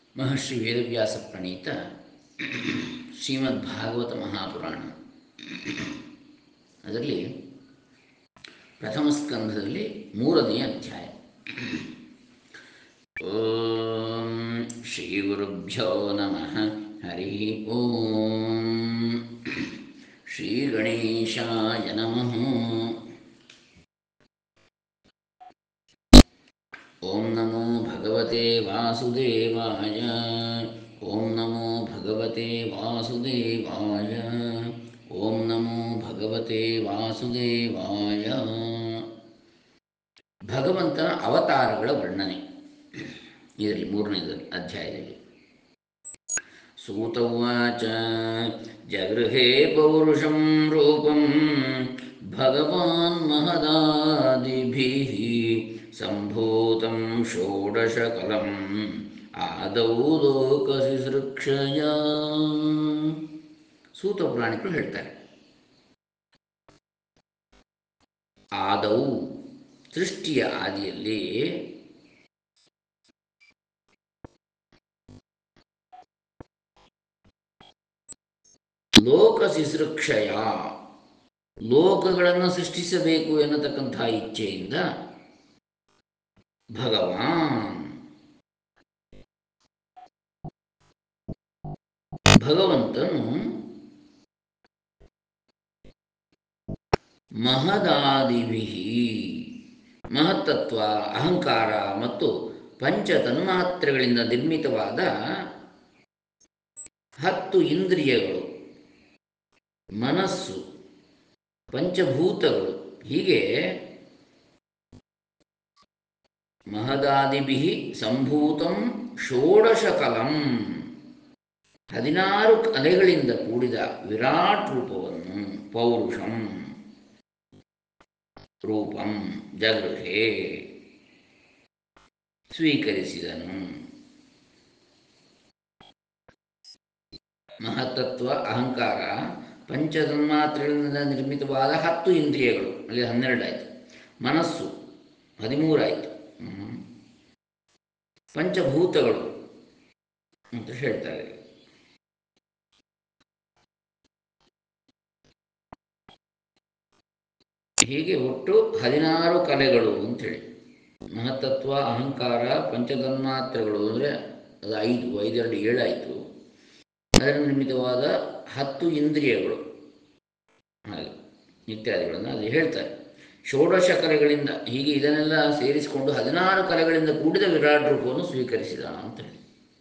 ಮಹರ್ಷಿ ವೇದವ್ಯಾಸ ಪ್ರಣೀತ ಶ್ರೀಮದ್ ಭಾಗವತ ಮಹಾಪುರಾಣ ಅದರಲ್ಲಿ ಪ್ರಥಮ ಸ್ಕಂಧದಲ್ಲಿ ಮೂರನೆಯ ಅಧ್ಯಾಯ ಓಂ ಶ್ರೀ ಗುರುಭ್ಯೋ ನಮಃ ಹರಿ ಓಂ ಶ್ರೀ ಗಣೇಶಾಯ ನಮಃ ಓಂ ನಮೋ ಭಗವತೆ ವಾಸುದೇವಾಯ ಓಂ ನಮೋ ಭಗವತೆ ವಾಸುದೇವಾಯ ಓಂ ನಮೋ ಭಗವತೆ ವಾಸುದೇವಾಯ ಭಗವಂತನ ಅವತಾರಗಳ ವರ್ಣನೆ ಇದರಲ್ಲಿ ಮೂರನೇದಲ್ಲಿ ಅಧ್ಯಾಯದಲ್ಲಿ ಸೂತವಾಚ ಜಗೃಹೇ ಪೌರುಷಂ ರೂಪಂ ಭಗವಾನ್ ಮಹದಾದಿಭಿः ಸಂಭೂತಂ ಷೋಡಶಕಲಂ ಆದೌ ಲೋಕಸಿಸೃಕ್ಷಯ ಸೂತ ಪುರಾಣಿಕರು ಹೇಳ್ತಾರೆ ಆದೌ ಸೃಷ್ಟಿಯ ಆದಿಯಲ್ಲಿ ಲೋಕ ಸಿಸೃಕ್ಷಯ ಲೋಕಗಳನ್ನು ಸೃಷ್ಟಿಸಬೇಕು ಎನ್ನತಕ್ಕಂಥ ಇಚ್ಛೆಯಿಂದ ಭಗವಾನ್ ಭಗವಂತನು ಮಹದಾದಿಭಿ ಮಹತ್ತತ್ವ ಅಹಂಕಾರ ಮತ್ತು ಪಂಚ ತನ್ಮಾತ್ರೆಗಳಿಂದ ನಿರ್ಮಿತವಾದ ಹತ್ತು ಇಂದ್ರಿಯಗಳು ಮನಸ್ಸು ಪಂಚಭೂತಗಳು ಹೀಗೆ ಮಹದಾದಿಭಿ ಸಂಭೂತಂ ಷೋಡಶಕಲಂ ಹದಿನಾರು ಕಲೆಗಳಿಂದ ಕೂಡಿದ ವಿರಾಟ್ ರೂಪವನ್ನು ಪೌರುಷಂ ರೂಪಂ ಜಗೃಹೆ ಸ್ವೀಕರಿಸಿದನು ಮಹತ್ತತ್ವ ಅಹಂಕಾರ ಪಂಚತನ್ಮಾತ್ರೆಗಳಿಂದ ನಿರ್ಮಿತವಾದ ಹತ್ತು ಇಂದ್ರಿಯಗಳು ಅಲ್ಲಿ ಹನ್ನೆರಡಾಯಿತು ಮನಸ್ಸು ಹದಿಮೂರಾಯಿತು ಪಂಚಭೂತಗಳು ಅಂತ ಹೇಳ್ತಾರೆ ಹೀಗೆ ಒಟ್ಟು ಹದಿನಾರು ಕಲೆಗಳು ಅಂತೇಳಿ ಮಹತ್ತತ್ವ ಅಹಂಕಾರ ಪಂಚತನ್ಮಾತ್ರೆಗಳು ಅಂದರೆ ಅದು ಐದು ಐದೆರಡು ಏಳಾಯಿತು ಅದರಿಂದ ನಿರ್ಮಿತವಾದ ಹತ್ತು ಇಂದ್ರಿಯಗಳು ಹಾಗೆ ಇತ್ಯಾದಿಗಳನ್ನು ಅಲ್ಲಿ ಹೇಳ್ತಾರೆ ಷೋಡಶ ಕಲೆಗಳಿಂದ ಹೀಗೆ ಇದನ್ನೆಲ್ಲ ಸೇರಿಸಿಕೊಂಡು ಹದಿನಾರು ಕಲೆಗಳಿಂದ ಕೂಡಿದ ವಿರಾಟ್ ರೂಪವನ್ನು ಸ್ವೀಕರಿಸಿದ ಅಂತ ಹೇಳಿ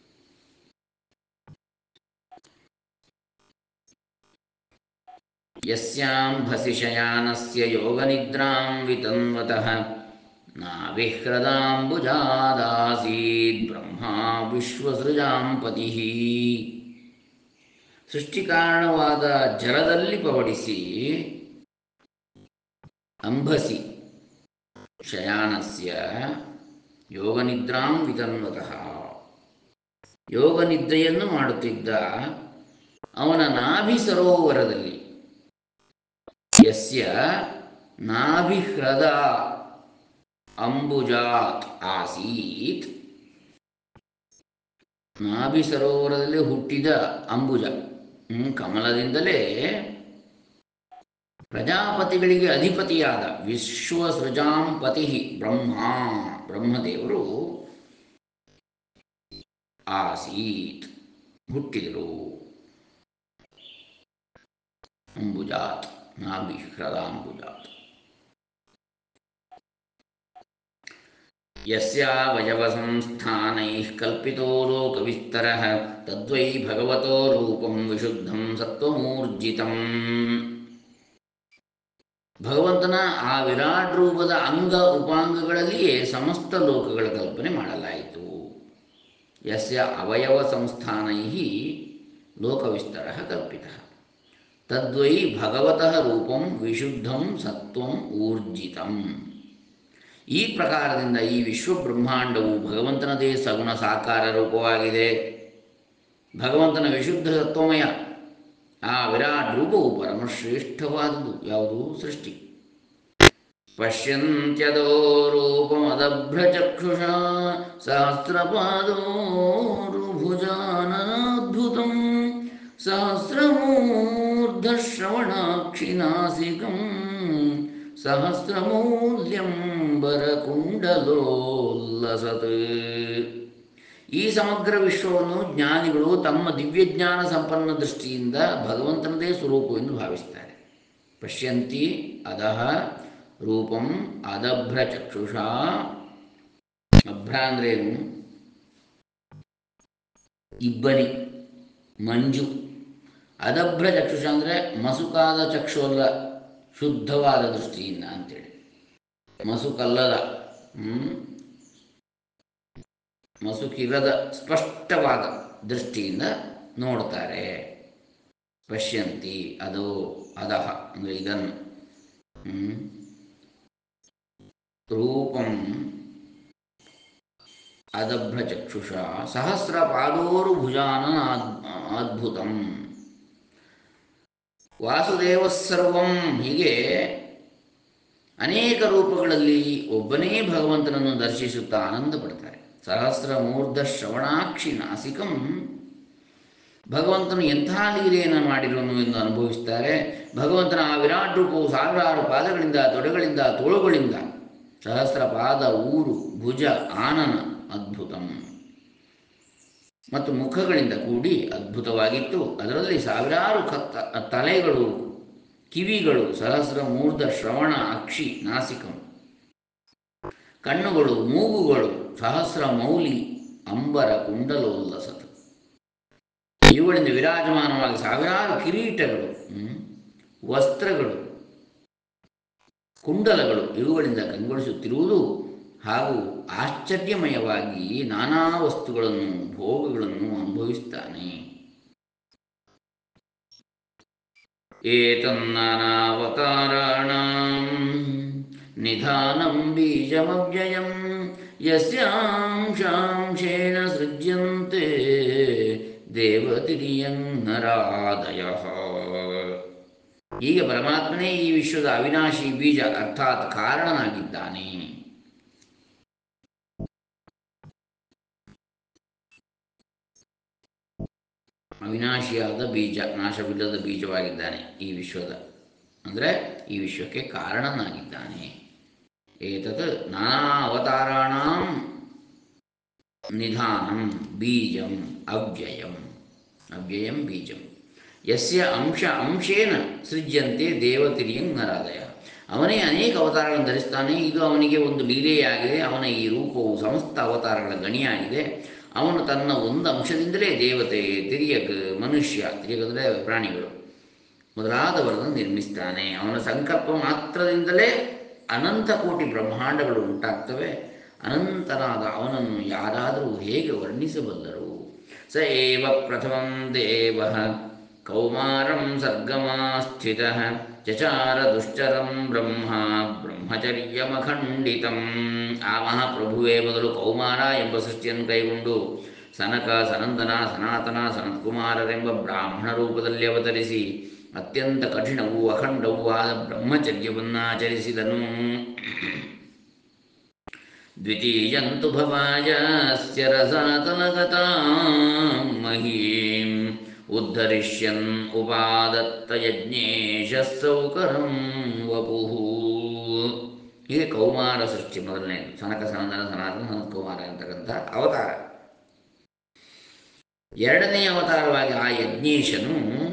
ಯಸ್ಯಾಂ ಭಸಿ ಶಯಾನಸ್ಯ ಯೋಗನಿದ್ರಾಂ ವಿತನ್ವತಃ ನಾವಿಹೃದಾಂಬುಜಾದಾಸೀತ್ ಬ್ರಹ್ಮ ವಿಶ್ವಸೃಜಾಂ ಪತಿ ಸೃಷ್ಟಿಕಾರಣವಾದ ಜಲದಲ್ಲಿ ಪವಡಿಸಿ ಅಂಬಸಿ ಶಯಾನಸ್ಯ ಯೋಗನಿದ್ರಾಂ ವಿತನ್ವತಃ ಯೋಗನಿದ್ರೆಯನ್ನು ಮಾಡುತ್ತಿದ್ದ ಅವನ ನಾಭಿ ಸರೋವರದಲ್ಲಿ ಯಸ್ಯ ನಾಭಿಹೃದ ಅಂಬುಜಾತ್ ಆಸೀತ್ ನಾಭಿ ಸರೋವರದಲ್ಲಿ ಹುಟ್ಟಿದ ಅಂಬುಜ ಕಮಲದಿಂದಲೇ ಪ್ರಜಾಪತಿಗಳಿಗೆ ಅಧಿಪತಿಯಾದ ವಿಶ್ವಸೃಜಾಂಪತಿ ಬ್ರಹ್ಮ ಬ್ರಹ್ಮದೇವರು ಆಸೀತ್ ಹುಟ್ಟಿದರು ಅಂಬುಜಾತ್ ನಾಭಿಹೃದಾಂಬುಜಾತ್ ಯಸ್ಯಾವಯವಸಂಸ್ಥಾನೈಃ ಕಲ್ಪಿತೋ ಲೋಕವಿಸ್ತರಃ ತದ್ವೈ ಭಗವತೋ ರೂಪಂ ವಿಶುದ್ಧಂ ಸತ್ವಮೂರ್ಜಿತಂ ಭಗವಂತನ ಆ ವಿರಾಟ್ ರೂಪದ ಅಂಗ ಉಪಾಂಗಗಳಲ್ಲಿಯೇ ಸಮಸ್ತ ಲೋಕಗಳ ಕಲ್ಪನೆ ಮಾಡಲಾಯಿತು ಯಸ್ಯ ಅವಯವ ಸಂಸ್ಥಾನೈ ಲೋಕವಿಸ್ತರ ಕಲ್ಪಿತ ತದ್ವೈ ಭಗವತಃ ರೂಪಂ ವಿಶುದ್ಧಂ ಸತ್ವಂ ಊರ್ಜಿತಂ ಈ ಪ್ರಕಾರದಿಂದ ಈ ವಿಶ್ವಬ್ರಹ್ಮಾಂಡವು ಭಗವಂತನದೇ ಸಗುಣ ಸಾಕಾರ ರೂಪವಾಗಿದೆ ಭಗವಂತನ ವಿಶುದ್ಧ ಸತ್ವಮಯ ಆ ವಿರಾಟ್ ರೂಪವು ಪರಮಶ್ರೇಷ್ಠವಾದುದು ಯಾವುದು ಸೃಷ್ಟಿ ಪಶ್ಯಂತ್ಯದೋ ರೂಪಮದಭ್ರಚಕ್ಷುಷಾ ಸಹಸ್ರಪಾದೋರುಭುಜಾನನಾದ್ಭುತಂ ಸಹಸ್ರಮೂರ್ಧಶ್ರವಣಾಕ್ಷಿನಾಸಿಕಂ ಸಹಸ್ರಮೂಲ್ಯಂ ಬರಕುಂಡಲೋಲ್ಲಸತ್ ಈ ಸಮಗ್ರ ವಿಶ್ವವನ್ನು ಜ್ಞಾನಿಗಳು ತಮ್ಮ ದಿವ್ಯಜ್ಞಾನ ಸಂಪನ್ನ ದೃಷ್ಟಿಯಿಂದ ಭಗವಂತನದೇ ಸ್ವರೂಪವೆಂದು ಭಾವಿಸ್ತಾರೆ ಪಶ್ಯಂತಿ ಅಧಃ ರೂಪಂ ಅದಭ್ರ ಚಕ್ಷುಷಾ ಅಭ್ರ ಅಂದ್ರೇನು ಇಬ್ಬನಿ ಮಂಜು ಅದಭ್ರ ಚಕ್ಷುಷ ಅಂದರೆ ಮಸುಕಾದ ಚಕ್ಷು ಅಲ್ಲ ಶುದ್ಧವಾದ ದೃಷ್ಟಿಯಿಂದ ಅಂತೇಳಿ ಮಸುಕಲ್ಲದ ಹ್ಮ್? ಮಸುಕಿರದ ಸ್ಪಷ್ಟವಾದ ದೃಷ್ಟಿಯಿಂದ ನೋಡ್ತಾರೆ ಪಶ್ಯಂತಿ ಅದು ಅದಹ ಅಂದರೆ ಇದನ್ನು ಹ್ಮ್? ರೂಪಂ ಅದಭ್ರಚಕ್ಷುಷ ಸಹಸ್ರ ಪಾದೋರು ಭುಜಾನ ಅದ್ಭುತಂ ವಾಸುದೇವ ಸರ್ವಂ ಹೀಗೆ ಅನೇಕ ರೂಪಗಳಲ್ಲಿ ಒಬ್ಬನೇ ಭಗವಂತನನ್ನು ದರ್ಶಿಸುತ್ತಾ ಆನಂದ ಪಡ್ತಾರೆ ಸಹಸ್ರ ಮೂರ್ಧ ಶ್ರವಣಾಕ್ಷಿ ನಾಸಿಕಂ ಭಗವಂತನು ಎಂಥ ಲೀಲೆಯನ್ನು ಮಾಡಿರುವನು ಎಂದು ಅನುಭವಿಸ್ತಾರೆ ಭಗವಂತನ ಆ ವಿರಾಟ್ ರೂಪವು ಸಾವಿರಾರು ಪಾದಗಳಿಂದ ತೊಡೆಗಳಿಂದ ತೋಳುಗಳಿಂದ ಸಹಸ್ರ ಪಾದ ಊರು ಭುಜ ಆನನ ಅದ್ಭುತಂ ಮತ್ತು ಮುಖಗಳಿಂದ ಕೂಡಿ ಅದ್ಭುತವಾಗಿತ್ತು ಅದರಲ್ಲಿ ಸಾವಿರಾರು ಕತ್ತ ತಲೆಗಳು ಕಿವಿಗಳು ಸಹಸ್ರ ಮೂರ್ಧ ಶ್ರವಣ ಅಕ್ಷಿ ನಾಸಿಕಂ ಕಣ್ಣುಗಳು ಮೂಗುಗಳು ಸಹಸ್ರ ಮೌಲಿ ಅಂಬರ ಕುಂಡಲೋಲ್ಲಸತ್ ಇವುಗಳಿಂದ ವಿರಾಜಮಾನವಾಗಿ ಸಾವಿರಾರು ಕಿರೀಟಗಳು ಹ್ಮ್, ವಸ್ತ್ರಗಳು ಕುಂಡಲಗಳು ಇವುಗಳಿಂದ ಕಂಗೊಳಿಸುತ್ತಿರುವುದು ಹಾಗೂ ಆಶ್ಚರ್ಯಮಯವಾಗಿ ನಾನಾ ವಸ್ತುಗಳನ್ನು ಭೋಗಗಳನ್ನು ಅನುಭವಿಸ್ತಾನೆ ಏತನ್ನಾನಾವತಾರಾಣಾಂ ನಿಧಾನಂ ಬೀಜಮವ್ಯಯಂ ಯಸ್ಯಾಂಶಾಂಶೇಣ ಸೃಜ್ಯಂತೆ ದೇವತಿರಿಯಂ ನರಾದಯಃ ಈಗ ಪರಮಾತ್ಮನೇ ಈ ವಿಶ್ವದ ಅವಿನಾಶಿ ಬೀಜ ಅರ್ಥಾತ್ ಕಾರಣನಾಗಿದ್ದಾನೆ ಅವಿನಾಶಿಯಾದ ಬೀಜ ನಾಶವಿಲ್ಲದ ಬೀಜವಾಗಿದ್ದಾನೆ ಈ ವಿಶ್ವದ ಅಂದರೆ ಈ ವಿಶ್ವಕ್ಕೆ ಕಾರಣನಾಗಿದ್ದಾನೆ ಏತತ್ ನಾನಾ ಅವತಾರಾಣಾಂ ನಿಧಾನಂ ಬೀಜಂ ಅವ್ಯಯಂ ಅವ್ಯಯಂ ಬೀಜಂ ಯಸ್ಯ ಅಂಶ ಅಂಶೇನ ಸೃಜ್ಯಂತೆ ದೇವತಿರಿಯಂ ನರಾದಯ ಅವನೇ ಅನೇಕ ಅವತಾರಗಳನ್ನು ಧರಿಸ್ತಾನೆ ಇದು ಅವನಿಗೆ ಒಂದು ಲೀಲೆಯಾಗಿದೆ ಅವನ ಈ ರೂಪವು ಸಮಸ್ತ ಅವತಾರಗಳ ಗಣಿಯಾಗಿದೆ ಅವನು ತನ್ನ ಒಂದು ಅಂಶದಿಂದಲೇ ದೇವತೆ ತಿರಿಯಗ್ ಮನುಷ್ಯ ತಿರಿಯಗಂದರೆ ಪ್ರಾಣಿಗಳು ಮೊದಲಾದವರನ್ನು ನಿರ್ಮಿಸ್ತಾನೆ ಅವನ ಸಂಕಲ್ಪ ಮಾತ್ರದಿಂದಲೇ ಅನಂತ ಕೋಟಿ ಬ್ರಹ್ಮಾಂಡಗಳು ಉಂಟಾಗ್ತವೆ ಅನಂತನಾದ ಅವನನ್ನು ಯಾರಾದರೂ ಹೇಗೆ ವರ್ಣಿಸಬಲ್ಲರು ಸ ಏವ ಪ್ರಥಮಂ ದೇವ ಕೌಮಾರಂ ಸರ್ಗಮಾಸ್ಥಿತ ಚಚಾರ ದುಶ್ಚರಂ ಬ್ರಹ್ಮ ಬ್ರಹ್ಮಚರ್ಯಮಖಂಡಿತಂ ಆ ಮಹಾಪ್ರಭುವೇ ಮೊದಲು ಕೌಮಾರ ಎಂಬ ಸೃಷ್ಟಿಯನ್ನು ಕೈಗೊಂಡು ಸನಕ ಸನಂದನ ಸನಾತನ ಸನತ್ಕುಮಾರರೆಂಬ ಬ್ರಾಹ್ಮಣ ರೂಪದಲ್ಲಿ ಅವತರಿಸಿ ಅತ್ಯಂತ ಕಠಿಣವೂ ಅಖಂಡವೂ ಆದ ಬ್ರಹ್ಮಚರ್ಯವನ್ನಾಚರಿಸಿದನು ದ್ವಿತೀಯಂತು ಭವಾಯಸ್ಯ ರಸಾತಲಗತಾಂ ಮಹೀಂ ಉದ್ಧರಿಷ್ಯನ್ ಉಪಾದತ್ತ ಯಜ್ಞೇಶ ಸೌಕರಂ ವಪುಃ ಹೀಗೆ ಕೌಮಾರ ಸೃಷ್ಟಿ ಮೊದಲನೇದು ಸನಕ ಸನಂದನ ಸನಾತನ ಸನತ್ ಕುಮಾರ ಅಂತಕ್ಕಂಥ ಅವತಾರ ಎರಡನೇ ಅವತಾರವಾಗಿ ಆ ಯಜ್ಞೇಶನು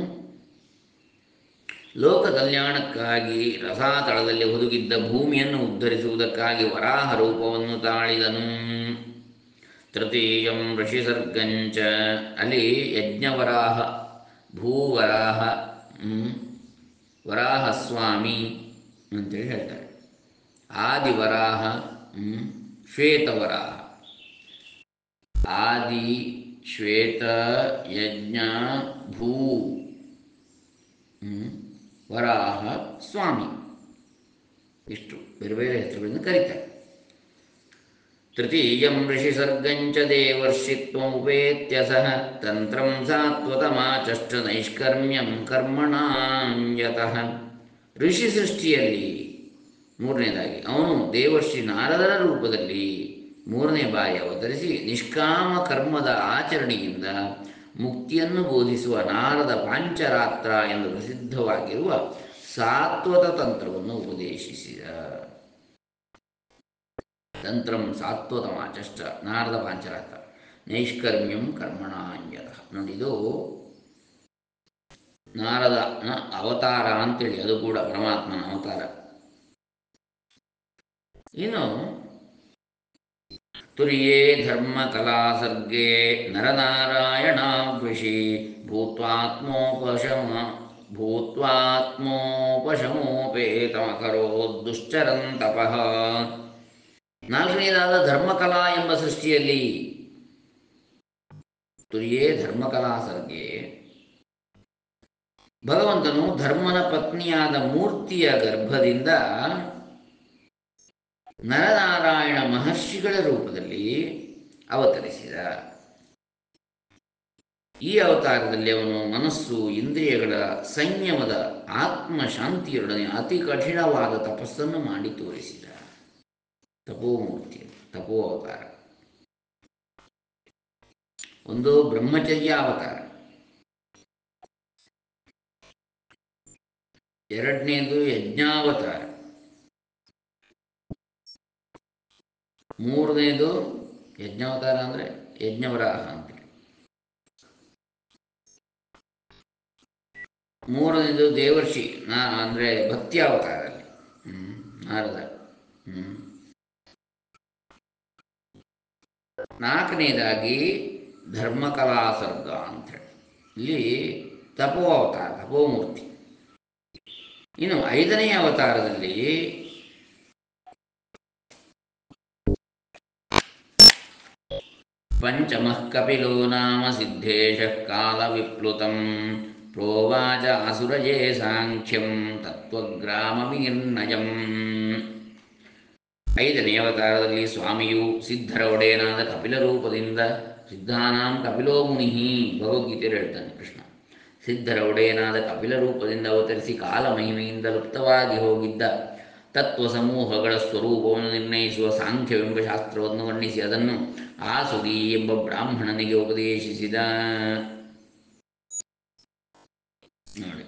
ಲೋಕ ಕಲ್ಯಾಣಕ್ಕಾಗಿ ರಸಾತಳದಲ್ಲಿ ಹುದುಗಿದ್ದ ಭೂಮಿಯನ್ನು ಉದ್ಧರಿಸುವುದಕ್ಕಾಗಿ ವರಾಹ ರೂಪವನ್ನು ತಾಳಿದನು ತೃತೀಯಂ ಋಷಿಸರ್ಗಂಚ ಅಲ್ಲಿ ಯಜ್ಞವರಾಹ ಭೂವರಾಹ ಹ್ಮ್, ವರಾಹಸ್ವಾಮಿ ಅಂತೇಳಿ ಹೇಳ್ತಾರೆ ಆದಿವರಾಹ ಹ್ಮ್, ಶ್ವೇತವರಾಹ ಆದಿ ಶ್ವೇತ ಯಜ್ಞ ಭೂ ಹ್ಮ್, ವರಾಹ ಸ್ವಾಮಿ ಇಷ್ಟು ಬೇರೆ ಬೇರೆ ಹೆಸರುಗಳನ್ನು ಕರೀತಾರೆ ತೃತೀಯಂ ಋಷಿಸರ್ಗಂಚ ದೇವರ್ಷಿತ್ವಮುಪೇತ್ಯ ಸಹ ತಂತ್ರಂ ಸಾತ್ವತಮಾಚಷ್ಟ ನೈಷ್ಕರ್ಮ್ಯಂ ಕರ್ಮಣಾಂಯತಃ ಋಷಿ ಸೃಷ್ಟಿಯಲ್ಲಿ ಮೂರನೇದಾಗಿ ಅವನು ದೇವರ್ಷಿ ನಾರದರ ರೂಪದಲ್ಲಿ ಮೂರನೇ ಬಾರಿ ಅವತರಿಸಿ ನಿಷ್ಕಾಮ ಕರ್ಮದ ಆಚರಣೆಯಿಂದ ಮುಕ್ತಿಯನ್ನು ಬೋಧಿಸುವ ನಾರದ ಪಾಂಚರಾತ್ರ ಎಂದು ಪ್ರಸಿದ್ಧವಾಗಿರುವ ಸಾತ್ವತ ತಂತ್ರವನ್ನು ಉಪದೇಶಿಸಿದ ತಂತ್ರಂ ಸಾತ್ವತಮಾಚಷ್ಟ ನಾರದ ಪಾಂಚರಾತ್ರ ನೈಷ್ಕರ್ಮ್ಯಂ ಕರ್ಮಣಾಂಜಲ ನೋಡಿ ಇದು ನಾರದನ ಅವತಾರ ಅಂತೇಳಿ ಅದು ಕೂಡ ಪರಮಾತ್ಮನ ಅವತಾರ ಇನ್ನು ತುರ್ಯೇ ಧರ್ಮ ಕಲಾ ಸರ್ಗೇ ನರನಾರಾಯಣ ವೃಷಿ ಭೂತ್ವಾತ್ಮೋಪಶಮ ಭೂತ್ವಾತ್ಮೋಪಶಮೋಪೇತಮಕರೋ ದುಶ್ಚರಂ ತಪಃ ನಾಲ್ಕನೇದಾದ ಧರ್ಮಕಲಾ ಎಂಬ ಸೃಷ್ಟಿಯಲ್ಲಿ ತುರ್ಯೇ ಧರ್ಮಕಲಾ ಸರ್ಗೆ ಭಗವಂತನು ಧರ್ಮನ ಪತ್ನಿಯಾದ ಮೂರ್ತಿಯ ಗರ್ಭದಿಂದ ನರನಾರಾಯಣ ಮಹರ್ಷಿಗಳ ರೂಪದಲ್ಲಿ ಅವತರಿಸಿದ ಈ ಅವತಾರದಲ್ಲಿ ಅವನು ಮನಸ್ಸು ಇಂದ್ರಿಯಗಳ ಸಂಯಮದ ಆತ್ಮಶಾಂತಿಯೊಡನೆ ಅತಿ ಕಠಿಣವಾದ ತಪಸ್ಸನ್ನು ಮಾಡಿ ತೋರಿಸಿದ ತಪೋಮೂರ್ತಿ ತಪೋ ಅವತಾರ ಒಂದು ಬ್ರಹ್ಮಚರ್ಯ ಅವತಾರ ಎರಡನೇದು ಯಜ್ಞಾವತಾರ ಮೂರನೇದು ಯಜ್ಞಾವತಾರ ಅಂದರೆ ಯಜ್ಞವರಾಹ ಅಂತೇಳಿ ಮೂರನೇದು ದೇವರ್ಷಿ ನಾ ಅಂದರೆ ಭಕ್ತಿ ಅವತಾರ ಅಲ್ಲಿ ಹ್ಞೂ ನಾರದ ಹ್ಞೂ ನಾಲ್ಕನೇದಾಗಿ ಧರ್ಮಕಲಾ ಸರ್ಗ ಅಂಥೇಳಿ ಇಲ್ಲಿ ತಪೋ ಅವತಾರ ತಪೋಮೂರ್ತಿ ಇನ್ನು ಐದನೆಯ ಅವತಾರದಲ್ಲಿ ಪಂಚಮಃ ಕಪಿಲೋ ನಾಮ ಸಿದ್ಧೇಶ ಕಾಲವಿಪ್ಲುತಂ ಪ್ರೋವಾಚ ಅಸುರಜೇ ಸಾಂಖ್ಯಂ ತತ್ವಗ್ರಾಮವಿರ್ನಯಂ ಐದನೇ ಅವತಾರದಲ್ಲಿ ಸ್ವಾಮಿಯು ಸಿದ್ಧರ ಒಡೆಯನಾದ ಕಪಿಲ ರೂಪದಿಂದ ಸಿದ್ಧಾನಾಂ ಕಪಿಲೋ ಮುನಿ ಭಗವದ್ಗೀತೆಯಲ್ಲಿ ಹೇಳ್ತಾನೆ ಕೃಷ್ಣ ಸಿದ್ಧರ ಒಡೆಯನಾದ ಕಪಿಲ ರೂಪದಿಂದ ಅವತರಿಸಿ ಕಾಲ ಮಹಿಮೆಯಿಂದ ಲುಪ್ತವಾಗಿ ಹೋಗಿದ್ದ ತತ್ವ ಸಮೂಹಗಳ ಸ್ವರೂಪವನ್ನು ನಿರ್ಣಯಿಸುವ ಸಾಂಖ್ಯವೆಂಬ ಶಾಸ್ತ್ರವನ್ನು ವರ್ಣಿಸಿ ಅದನ್ನು ಆಸುದಿ ಎಂಬ ಬ್ರಾಹ್ಮಣನಿಗೆ ಉಪದೇಶಿಸಿದ ನೋಡಿ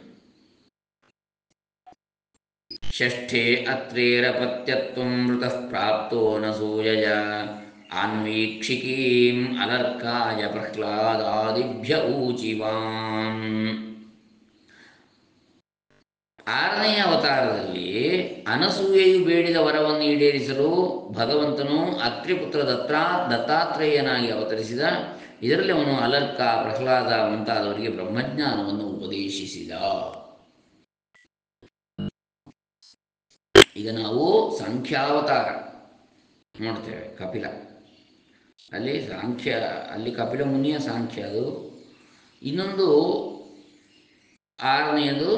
ಷಷ್ಠೇ ಅತ್ರೇರಪತ್ಯತ್ವಂ ಮೃತಃ ಪ್ರಾಪ್ತೋ ನ ಸೂಯಯ ಆನ್ವೀಕ್ಷಿಕೀಂ ಅಲರ್ಕಾಯ ಪ್ರಹ್ಲಾದಾದಿಭ್ಯ ಊಚಿವಾನ್ ಆರನೆಯ ಅವತಾರದಲ್ಲಿ ಅನಸೂಯೆಯು ಬೇಡಿದ ವರವನ್ನು ಈಡೇರಿಸಲು ಭಗವಂತನು ಅತ್ರಿಪುತ್ರ ದತ್ತಾ ದತ್ತಾತ್ರೇಯನಾಗಿ ಅವತರಿಸಿದ ಇದರಲ್ಲಿ ಅವನು ಅಲರ್ಕ ಪ್ರಹ್ಲಾದ ಮುಂತಾದವರಿಗೆ ಬ್ರಹ್ಮಜ್ಞಾನವನ್ನು ಉಪದೇಶಿಸಿದ ಈಗ ನಾವು ಸಂಖ್ಯಾವತಾರ ನೋಡ್ತೇವೆ ಕಪಿಲ ಅಲ್ಲಿ ಸಾಂಖ್ಯ ಅಲ್ಲಿ ಕಪಿಲ ಮುನಿಯ ಸಾಂಖ್ಯ ಅದು ಇನ್ನೊಂದು ಆರನೆಯದು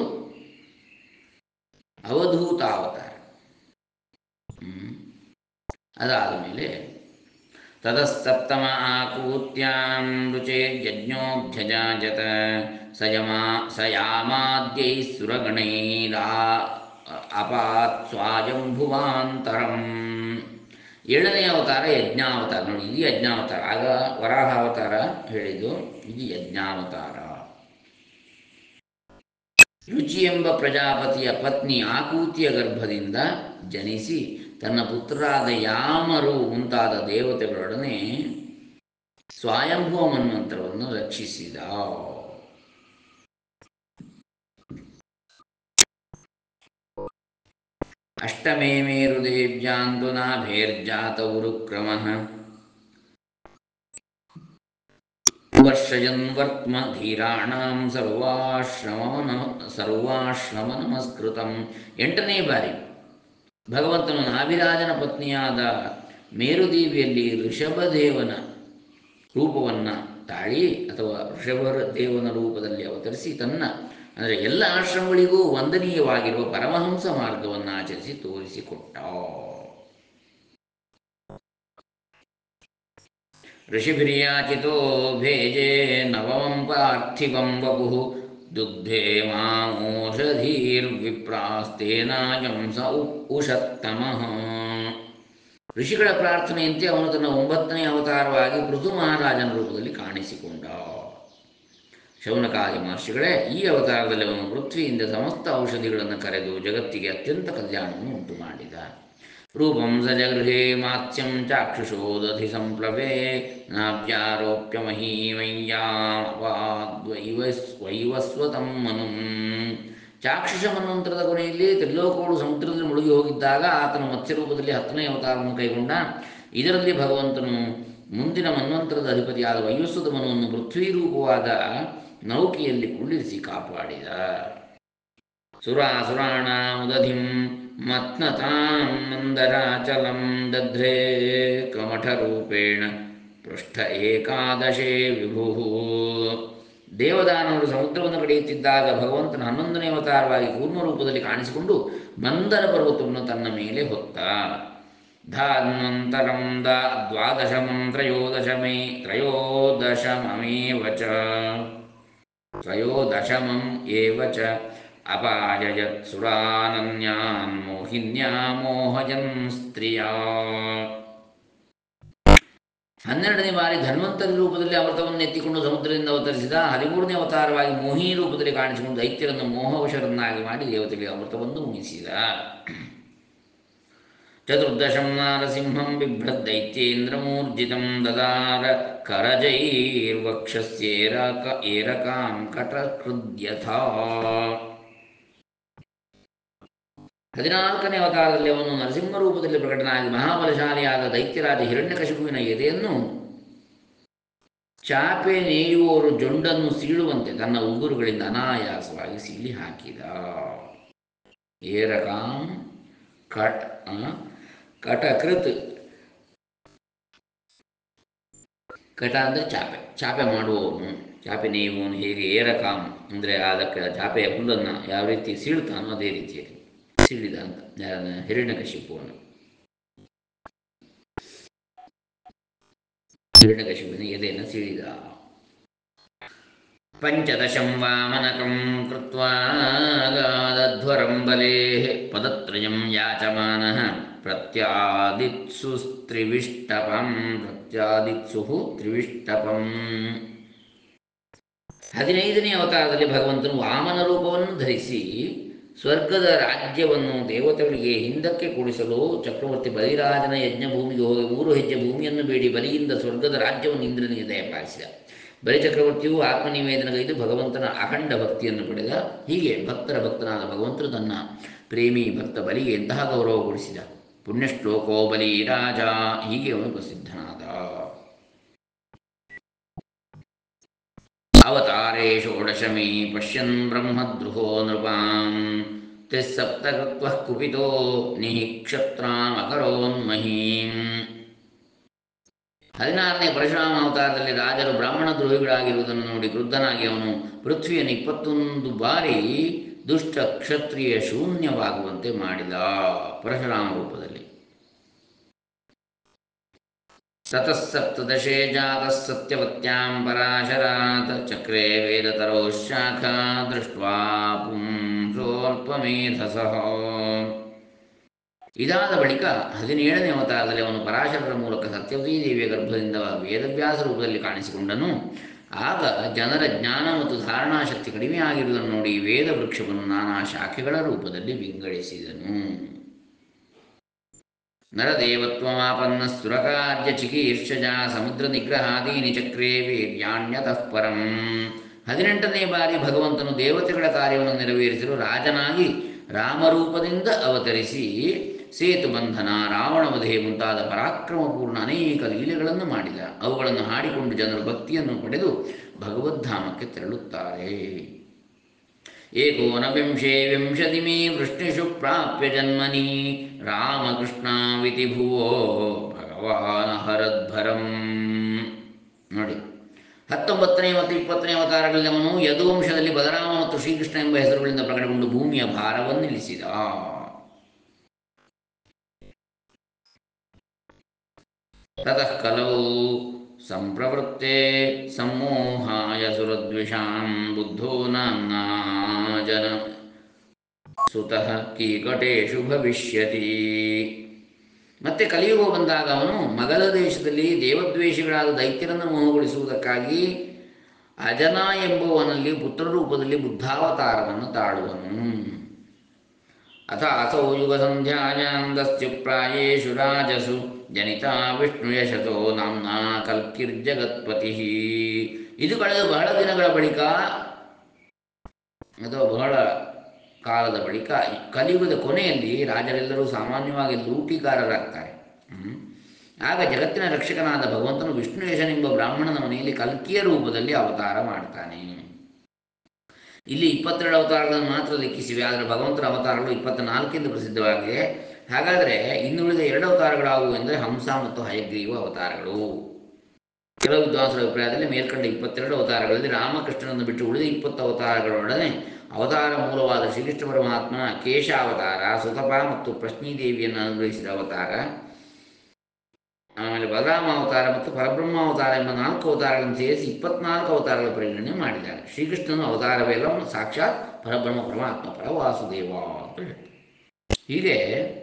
ಅವಧೂತ ಅವತಾರ ಹ್ಮ್. ಅದಾದ ಮೇಲೆ ತತಸ್ತಪ್ತಮ ಆಕೂತ್ಯಾಂ ರುಚೆ ಯಜ್ಞೋಧ್ಯಜಾಜತ ಸಯಮಾ ಸಯಾಮಾದ್ಯೈ ಸುರಗಣೈರಾ ಅಪಾತ್ ಸ್ವಾಯಂಭುವಾಂತರಂ ಏಳನೇ ಅವತಾರ ಯಜ್ಞಾವತಾರ ನೋಡಿ ಇದು ಯಜ್ಞಾವತಾರ ಆಗ ವರಾಹ ಅವತಾರ ಹೇಳಿದ್ದು ಇದು ಯಜ್ಞಾವತಾರ ರುಚಿ ಎಂಬ ಪ್ರಜಾಪತಿಯ ಪತ್ನಿ ಆಕೂತಿಯ ಗರ್ಭದಿಂದ ಜನಿಸಿ ತನ್ನ ಪುತ್ರರಾದ ಯಾಮರು ಮುಂತಾದ ದೇವತೆಗಳೊಡನೆ ಸ್ವಯಂಭುವ ಮನ್ವಂತರವನ್ನು ರಕ್ಷಿಸಿದ ಅಷ್ಟಮೇ ಮೇರುದೇವ್ಯಾಂತು ನಾಭೇರ್ಜಾತ ಉರುಕ್ರಮಃ ವರ್ಷಯನ್ ವರ್ತ್ಮ ಧೀರಾಣಾಂ ಸರ್ವಾಶ್ರಮನ ಸರ್ವಾಶ್ರಮ ನಮಸ್ಕೃತಂ ಎಂಟನೇ ಬಾರಿ ಭಗವಂತನು ನಾಭಿರಾಜನ ಪತ್ನಿಯಾದ ಮೇರುದೇವಿಯಲ್ಲಿ ಋಷಭದೇವನ ರೂಪವನ್ನು ತಾಳಿ ಅಥವಾ ಋಷಭದೇವನ ರೂಪದಲ್ಲಿ ಅವತರಿಸಿ ತನ್ನ ಅಂದರೆ ಎಲ್ಲ ಆಶ್ರಮಗಳಿಗೂ ವಂದನೀಯವಾಗಿರುವ ಪರಮಹಂಸ ಮಾರ್ಗವನ್ನು ಆಚರಿಸಿ ತೋರಿಸಿಕೊಟ್ಟ ಋಷಿಭಿರ್ಯಾಚಿತೋ ಭೇಜೆ ನವಮಂ ಪಾರ್ಥಿವಂ ವಪು ದುಗ್ಧೇ ಮಾಮೋಷಧೀರ್ವಿಪ್ರಾಸ್ತೇನಾಯಂ ಸ ಉ ಉಷತ್ತಮಃ ಋಷಿಗಳ ಪ್ರಾರ್ಥನೆಯಂತೆ ಅವನು ತನ್ನ ಒಂಬತ್ತನೇ ಅವತಾರವಾಗಿ ಪೃಥು ಮಹಾರಾಜನ ರೂಪದಲ್ಲಿ ಕಾಣಿಸಿಕೊಂಡ ಶೌನಕಾದಿ ಮಹರ್ಷಿಗಳೇ ಈ ಅವತಾರದಲ್ಲಿ ಅವನು ಪೃಥ್ವಿಯಿಂದ ಸಮಸ್ತ ಔಷಧಿಗಳನ್ನು ಕರೆದು ಜಗತ್ತಿಗೆ ಅತ್ಯಂತ ಕಲ್ಯಾಣವನ್ನು ಉಂಟು ಮಾಡಿದ ರೂಪಂ ಸ ಜಗೃಹೇ ಮಾತ್ಸ್ಯಂ ಚಾಕ್ಷುಷೋದಧಿ ಸಂಪ್ಲವೇ ನಾಭ್ಯಾರೋಪ್ಯ ಮಹೀಮಯ್ಯಾವಾದ್ವೈವಸ್ವತಂ ಮನುಂ ಚಾಕ್ಷುಷ ಮನ್ವಂತರದ ಕೊನೆಯಲ್ಲಿ ತ್ರಿಲೋಕಗಳು ಸಮುದ್ರದಲ್ಲಿ ಮುಳುಗಿ ಹೋಗಿದ್ದಾಗ ಆತನು ಮತ್ಸ್ಯ ರೂಪದಲ್ಲಿ ಹತ್ತನೇ ಅವತಾರವನ್ನು ಕೈಗೊಂಡ ಇದರಲ್ಲಿ ಭಗವಂತನು ಮುಂದಿನ ಮನ್ವಂತರದ ಅಧಿಪತಿಯಾದ ವೈವಸ್ವತ ಮನುವನ್ನು ಪೃಥ್ವಿ ರೂಪವಾದ ನೌಕೆಯಲ್ಲಿ ಕುಳ್ಳಿರಿಸಿ ಕಾಪಾಡಿದ ಸುರಾಸುರಾಣಾಮುದಧಿಂ ಮತ್ನತಾಂ ಮಂದರಾಚಲಂ ದಧ್ರೇ ಕಮಠರೂಪೇಣ ಪೃಷ್ಠ ಏಕಾದಶೇ ವಿಭು ದೇವದಾನವರು ಸಮುದ್ರವನ್ನು ಕಡಿಯುತ್ತಿದ್ದಾಗ ಭಗವಂತನ ಹನ್ನೊಂದನೇ ಅವತಾರವಾಗಿ ಕೂರ್ಮ ರೂಪದಲ್ಲಿ ಕಾಣಿಸಿಕೊಂಡು ಮಂದರ ಪರ್ವತವನ್ನು ತನ್ನ ಮೇಲೆ ಹೊತ್ತ ಧಾನ್ವಂತರಂ ದಾ ದ್ವಾದಶಮಂ ತ್ರಯೋದಶಮೇ ತ್ರಯೋದಶಮಮೇವ ಚ ತ್ರಯೋದಶಮಂ ಏವ ಚ ಅಪಾಯಯತ್ ಸುರಾನನ್ಯಾನ್ ಮೋಹಿನ್ಯಾ ಮೋಹಯನ್ ಸ್ತ್ರೀಯಾ ಹನ್ನೆರಡನೇ ಬಾರಿ ಧನ್ವಂತರಿ ರೂಪದಲ್ಲಿ ಅಮೃತವನ್ನು ಎತ್ತಿಕೊಂಡು ಸಮುದ್ರದಿಂದ ಅವತರಿಸಿದ ಹದಿಮೂರನೇ ಅವತಾರವಾಗಿ ಮೋಹಿ ರೂಪದಲ್ಲಿ ಕಾಣಿಸಿಕೊಂಡು ದೈತ್ಯರನ್ನು ಮೋಹವಶರನ್ನಾಗಿ ಮಾಡಿ ದೇವತೆಗಳಿಗೆ ಅಮೃತವನ್ನು ಉಣಿಸಿದ ಚತುರ್ದಶಂ ನಾರಸಿಂಹಂ ಬಿಭ್ರದ್ದೈತ್ಯೇಂದ್ರಮೂರ್ಜಿತಂ ದದಾರ ಕರಜೈರ್ವಕ್ಷಸ್ಯೇರಕ ಏರಕಾಂ ಕಟಕೃದ್ಯಥಾ ಹದಿನಾಲ್ಕನೇ ಅವತಾರದಲ್ಲಿ ಅವನು ನರಸಿಂಹ ರೂಪದಲ್ಲಿ ಪ್ರಕಟನಾಗಿ ಮಹಾಬಲಶಾಲಿಯಾದ ದೈತ್ಯರಾಜ ಹಿರಣ್ಯಕಶಿಪುವಿನ ಎದೆಯನ್ನು ಚಾಪೆ ನೇಯುವವರು ಜೊಂಡನ್ನು ಸೀಳುವಂತೆ ತನ್ನ ಉಗುರುಗಳಿಂದ ಅನಾಯಾಸವಾಗಿ ಸೀಳಿ ಹಾಕಿದ ಏರಕಾಂ ಕಟ್ ಆ, ಕಟಕೃತ್ ಕಟ ಅಂದರೆ ಚಾಪೆ ಚಾಪೆ ಮಾಡುವವನು ಚಾಪೆ ನೇಯುವವನು ಹೇಗೆ ಏರಕಾಂ ಅಂದರೆ ಅದಕ್ಕೆ ಚಾಪೆಯ ಹುಲ್ಲನ್ನು ಯಾವ ರೀತಿ ಸೀಳ್ತಾನೋ ಅದೇ ರೀತಿಯಲ್ಲಿ ಸೀಳಿದ ಅಂತ ಯಾರನ್ನ ಹಿರಣ್ಯಕಶಿಪುವನ್ನು ಹಿರಣ್ಯಕಶಿಪುವಿನ ಎದೆಯನ್ನು ಸೀಳಿದ ಪಂಚದಶಂ ವಾಮನಕಂ ಕೃತ್ವಾ ಗಾದಧ್ವರಂ ಬಲೇ ಪದತ್ರಯಂ ಯಾಚಮಾನಃ ಪ್ರತ್ಯಾದಿತ್ಸು ತ್ರಿವಿಷ್ಟಪಂ ಪ್ರತ್ಯಾದಿತ್ಸು ತ್ರಿವಿಷ್ಟಪಂ ಹದಿನೈದನೇ ಅವತಾರದಲ್ಲಿ ಭಗವಂತನು ವಾಮನ ರೂಪವನ್ನು ಧರಿಸಿ ಸ್ವರ್ಗದ ರಾಜ್ಯವನ್ನು ದೇವತೆಗಳಿಗೆ ಹಿಂದಕ್ಕೆ ಕೂಡಿಸಲು ಚಕ್ರವರ್ತಿ ಬಲಿರಾಜನ ಯಜ್ಞ ಭೂಮಿಗೆ ಹೋಗಿ ಮೂರು ಹೆಜ್ಜೆ ಭೂಮಿಯನ್ನು ಬೇಡಿ ಬಲಿಯಿಂದ ಸ್ವರ್ಗದ ರಾಜ್ಯವನ್ನು ಇಂದ್ರನಿಗೆ ದಯಪಾಲಿಸಿದ ಬಲಿ ಚಕ್ರವರ್ತಿಯು ಆತ್ಮನಿವೇದನಗೈದು ಭಗವಂತನ ಅಖಂಡ ಭಕ್ತಿಯನ್ನು ಪಡೆದ ಹೀಗೆ ಭಕ್ತರ ಭಕ್ತನಾದ ಭಗವಂತನು ತನ್ನ ಪ್ರೇಮಿ ಭಕ್ತ ಬಲಿಗೆ ಎಂತಹ ಗೌರವ ಕೊಡಿಸಿದ ಪುಣ್ಯಶ್ಲೋಕೋ ಬಲಿ ರಾಜ ಹೀಗೆ ಅವನು ಪ್ರಸಿದ್ಧನಾದ ಅವತಾರೇ ಷೋಡಶಮಿ ಪಶ್ಯನ್ ಬ್ರಹ್ಮದ್ರುಹೋ ನೃಪಾಂ ತಿಸ್ಸಪ್ತಕೃತ್ವ ಕುಪಿತೋ ನಿಹಿಕ್ಷತ್ರಾಮಕರೋನ್ಮಹೀಂ ಹದಿನಾರನೇ ಪರಶುರಾಮ ಅವತಾರದಲ್ಲಿ ರಾಜರು ಬ್ರಾಹ್ಮಣ ದ್ರೋಹಿಗಳಾಗಿರುವುದನ್ನು ನೋಡಿ ಕ್ರುದ್ಧನಾಗಿ ಅವನು ಪೃಥ್ವಿಯನ್ನು ಇಪ್ಪತ್ತೊಂದು ಬಾರಿ ದುಷ್ಟ ಕ್ಷತ್ರಿಯ ಶೂನ್ಯವಾಗುವಂತೆ ಮಾಡಿದ ಪರಶುರಾಮ ರೂಪದಲ್ಲಿ ತತಃ ಸಪ್ತದಶೇ ಜಾತಃ ಸತ್ಯವತ್ಯಾಂ ಪರಾಶರಾತ್ ಚಕ್ರೇ ವೇದತರೋ ಶಾಖಾ ದೃಷ್ಟ್ವಾ ಪುಂಸೋಲ್ಪಮೇಧಸಃ ಇದಾದ ಬಳಿಕ ಹದಿನೇಳನೇ ಅವತಾರದಲ್ಲಿ ಅವನು ಪರಾಶರರ ಮೂಲಕ ಸತ್ಯವತೀ ದೇವಿಯ ಗರ್ಭದಿಂದ ವೇದವ್ಯಾಸ ರೂಪದಲ್ಲಿ ಕಾಣಿಸಿಕೊಂಡನು ಆಗ ಜನರ ಜ್ಞಾನ ಮತ್ತು ಧಾರಣಾಶಕ್ತಿ ಕಡಿಮೆಯಾಗಿರುವುದನ್ನು ನೋಡಿ ವೇದ ವೃಕ್ಷವನ್ನು ನಾನಾ ಶಾಖೆಗಳ ರೂಪದಲ್ಲಿ ವಿಂಗಡಿಸಿದನು ನರದೇವತ್ವಮಾಪನ್ನ ಸುರಕಾರ್ಯ ಚಿಕೀರ್ಷಜ ಸಮುದ್ರ ನಿಗ್ರಹಾದೀನಿ ಚಕ್ರೇ ವೀರ್ಯಾಣ್ಯತಃ ಪರಂ ಹದಿನೆಂಟನೇ ಬಾರಿ ಭಗವಂತನು ದೇವತೆಗಳ ಕಾರ್ಯವನ್ನು ನೆರವೇರಿಸಲು ರಾಜನಾಗಿ ರಾಮರೂಪದಿಂದ ಅವತರಿಸಿ ಸೇತು ಬಂಧನ ರಾವಣವಧೆ ಮುಂತಾದ ಪರಾಕ್ರಮಪೂರ್ಣ ಅನೇಕ ಲೀಲೆಗಳನ್ನು ಮಾಡಿದ ಅವುಗಳನ್ನು ಹಾಡಿಕೊಂಡು ಜನರು ಭಕ್ತಿಯನ್ನು ಪಡೆದು ಭಗವದ್ಧಾಮಕ್ಕೆ ತೆರಳುತ್ತಾರೆ ಏಕೋನವಿಂಶೇ ವಿಂಶತಿಮೇ ವೃಷ್ಣಿಷು ಪ್ರಾಪ್ಯ ಜನ್ಮನಿ ರಾಮಕೃಷ್ಣಾವಿತಿ ಭುವೋ ಭಗವಾನ್ ಹರದ್ಭರಂ ನೋಡಿ ಹತ್ತೊಂಬತ್ತನೇ ಮತ್ತು ಇಪ್ಪತ್ತನೇ ಅವತಾರಗಳಲ್ಲಿ ಅವನು ಯದುವಂಶದಲ್ಲಿ ಬಲರಾಮ ಮತ್ತು ಶ್ರೀಕೃಷ್ಣ ಎಂಬ ಹೆಸರುಗಳಿಂದ ಪ್ರಕಟಗೊಂಡು ಭೂಮಿಯ ಭಾರವನ್ನು ನಿಲ್ಲಿಸಿದ ತತಃ ಕಲವು ಸಂಪ್ರವೃತ್ತೆ ಸಮೋಹಾಯ ಸುರದ್ವಿಷಾಂ ಬುದ್ಧೋ ನಾಮ್ನಾ ಜನ ಸುತಃ ಕೀಕಟೇಶು ಭವಿಷ್ಯತಿ ಮತ್ತೆ ಕಲಿಯುಗ ಬಂದಾಗ ಅವನು ಮಗಧ ದೇಶದಲ್ಲಿ ದೇವದ್ವೇಷಿಗಳಾದ ದೈತ್ಯರನ್ನು ಮೋಹಗೊಳಿಸುವುದಕ್ಕಾಗಿ ಅಜನ ಎಂಬುವನಲ್ಲಿ ಪುತ್ರ ರೂಪದಲ್ಲಿ ಬುದ್ಧಾವತಾರವನ್ನು ತಾಳುವನು ಅಥ ಅಸೌ ಯುಗ ಸಂಧ್ಯಾಯಾಂದಸ್ಯ ಪ್ರಾಯೇಷು ರಾಜಸು ಜನಿತಾ ವಿಷ್ಣುಯಶತೋ ನಾಮ್ನಾ ಕಲ್ಕಿರ್ಜಗತ್ಪತಿ ಇದು ಕಳೆದ ಬಹಳ ದಿನಗಳ ಬಳಿಕ ಅಥವಾ ಬಹಳ ಕಾಲದ ಬಳಿಕ ಈ ಕಲಿಯುಗದ ಕೊನೆಯಲ್ಲಿ ರಾಜರೆಲ್ಲರೂ ಸಾಮಾನ್ಯವಾಗಿ ಲೂಟಿಗಾರರಾಗ್ತಾರೆ ಹ್ಮ್. ಆಗ ಜಗತ್ತಿನ ರಕ್ಷಕನಾದ ಭಗವಂತನು ವಿಷ್ಣುಯಶನೆಂಬ ಬ್ರಾಹ್ಮಣನ ಮನೆಯಲ್ಲಿ ಕಲ್ಕಿಯ ರೂಪದಲ್ಲಿ ಅವತಾರ ಮಾಡ್ತಾನೆ ಇಲ್ಲಿ ಇಪ್ಪತ್ತೆರಡು ಅವತಾರಗಳನ್ನು ಮಾತ್ರ ಲೆಕ್ಕಿಸಿವೆ ಆದರೆ ಭಗವಂತನ ಅವತಾರಗಳು ಇಪ್ಪತ್ನಾಲ್ಕೆಂದು ಪ್ರಸಿದ್ಧವಾಗಿದೆ ಹಾಗಾದರೆ ಇನ್ನುಳಿದ ಎರಡು ಅವತಾರಗಳಾವುವು ಎಂದರೆ ಹಂಸ ಮತ್ತು ಹಯಗ್ರೀವ ಅವತಾರಗಳು ಕೆಲವು ವಿದ್ವಾಂಸರ ಅಭಿಪ್ರಾಯದಲ್ಲಿ ಮೇಲ್ಕಂಡ ಇಪ್ಪತ್ತೆರಡು ಅವತಾರಗಳಲ್ಲಿ ರಾಮಕೃಷ್ಣನನ್ನು ಬಿಟ್ಟು ಉಳಿದ ಇಪ್ಪತ್ತು ಅವತಾರಗಳೊಡನೆ ಅವತಾರ ಮೂಲವಾದ ಶ್ರೀಕೃಷ್ಣ ಪರಮಾತ್ಮನ ಕೇಶ ಅವತಾರ ಸುತಪ ಮತ್ತು ಪ್ರಶ್ನೀದೇವಿಯನ್ನು ಅನುಗ್ರಹಿಸಿದ ಅವತಾರ ಆಮೇಲೆ ಬಲರಾಮ ಅವತಾರ ಮತ್ತು ಪರಬ್ರಹ್ಮ ಅವತಾರ ಎಂಬ ನಾಲ್ಕು ಅವತಾರಗಳನ್ನು ಸೇರಿಸಿ ಇಪ್ಪತ್ನಾಲ್ಕು ಅವತಾರಗಳ ಪರಿಗಣನೆ ಮಾಡಿದ್ದಾರೆ ಶ್ರೀಕೃಷ್ಣನು ಅವತಾರವೆಲ್ಲ ಸಾಕ್ಷಾತ್ ಪರಬ್ರಹ್ಮ ಪರಮಾತ್ಮ ಪರ ವಾಸುದೇವ ಅಂತ ಹೇಳ್ತಾರೆ ಹೀಗೆ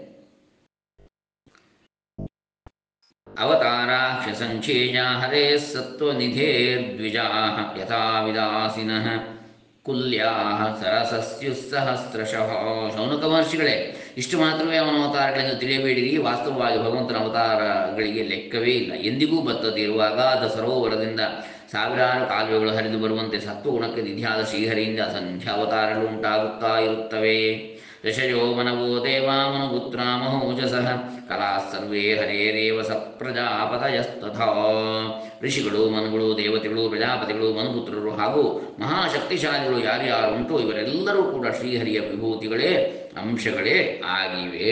ಅವತಾರಾಕ್ಷ ಸಂಚೇಯ ಹರೇ ಸತ್ವನಿಧೇರ್ದ್ವಿಜಾ ಯಥಾ ವಿದಾಸಿನಃ ಕುಲ್ಯಾ ಸರಸಸ್ಯುಸಹಸ್ರಶಃ ಶೌನಕ ಮಹರ್ಷಿಗಳೇ ಇಷ್ಟು ಮಾತ್ರವೇ ಅವನ ಅವತಾರಗಳೆಂದು ತಿಳಿಯಬೇಡಿರಿ ವಾಸ್ತವವಾಗಿ ಭಗವಂತನ ಅವತಾರಗಳಿಗೆ ಲೆಕ್ಕವೇ ಇಲ್ಲ ಎಂದಿಗೂ ಬತ್ತದಿರುವ ಅಗಾಧ ಸರೋವರದಿಂದ ಸಾವಿರಾರು ಕಾಲುವೆಗಳು ಹರಿದು ಬರುವಂತೆ ಸತ್ವಗುಣಕ್ಕೆ ನಿಧಿಯಾದ ಶ್ರೀಹರಿಯಿಂದ ಅಸಂಖ್ಯ ಅವತಾರಗಳು ಉಂಟಾಗುತ್ತಾ ಇರುತ್ತವೆ ಋಷಯೋ ಮನವೋ ದೇವಾ ಮನುಪುತ್ರ ಮಹೋಜಸಃ ಕಲಾ ಸರ್ವೇ ಹರೇರೇವ ಸ ಪ್ರಜಾಪತಯಸ್ತಥಾ ಋಷಿಗಳು ಮನುಗಳು ದೇವತೆಗಳು ಪ್ರಜಾಪತಿಗಳು ಮನುಪುತ್ರರು ಹಾಗೂ ಮಹಾಶಕ್ತಿಶಾಲಿಗಳು ಯಾರ್ಯಾರು ಉಂಟು ಇವರೆಲ್ಲರೂ ಕೂಡ ಶ್ರೀಹರಿಯ ವಿಭೂತಿಗಳೇ ಅಂಶಗಳೇ ಆಗಿವೆ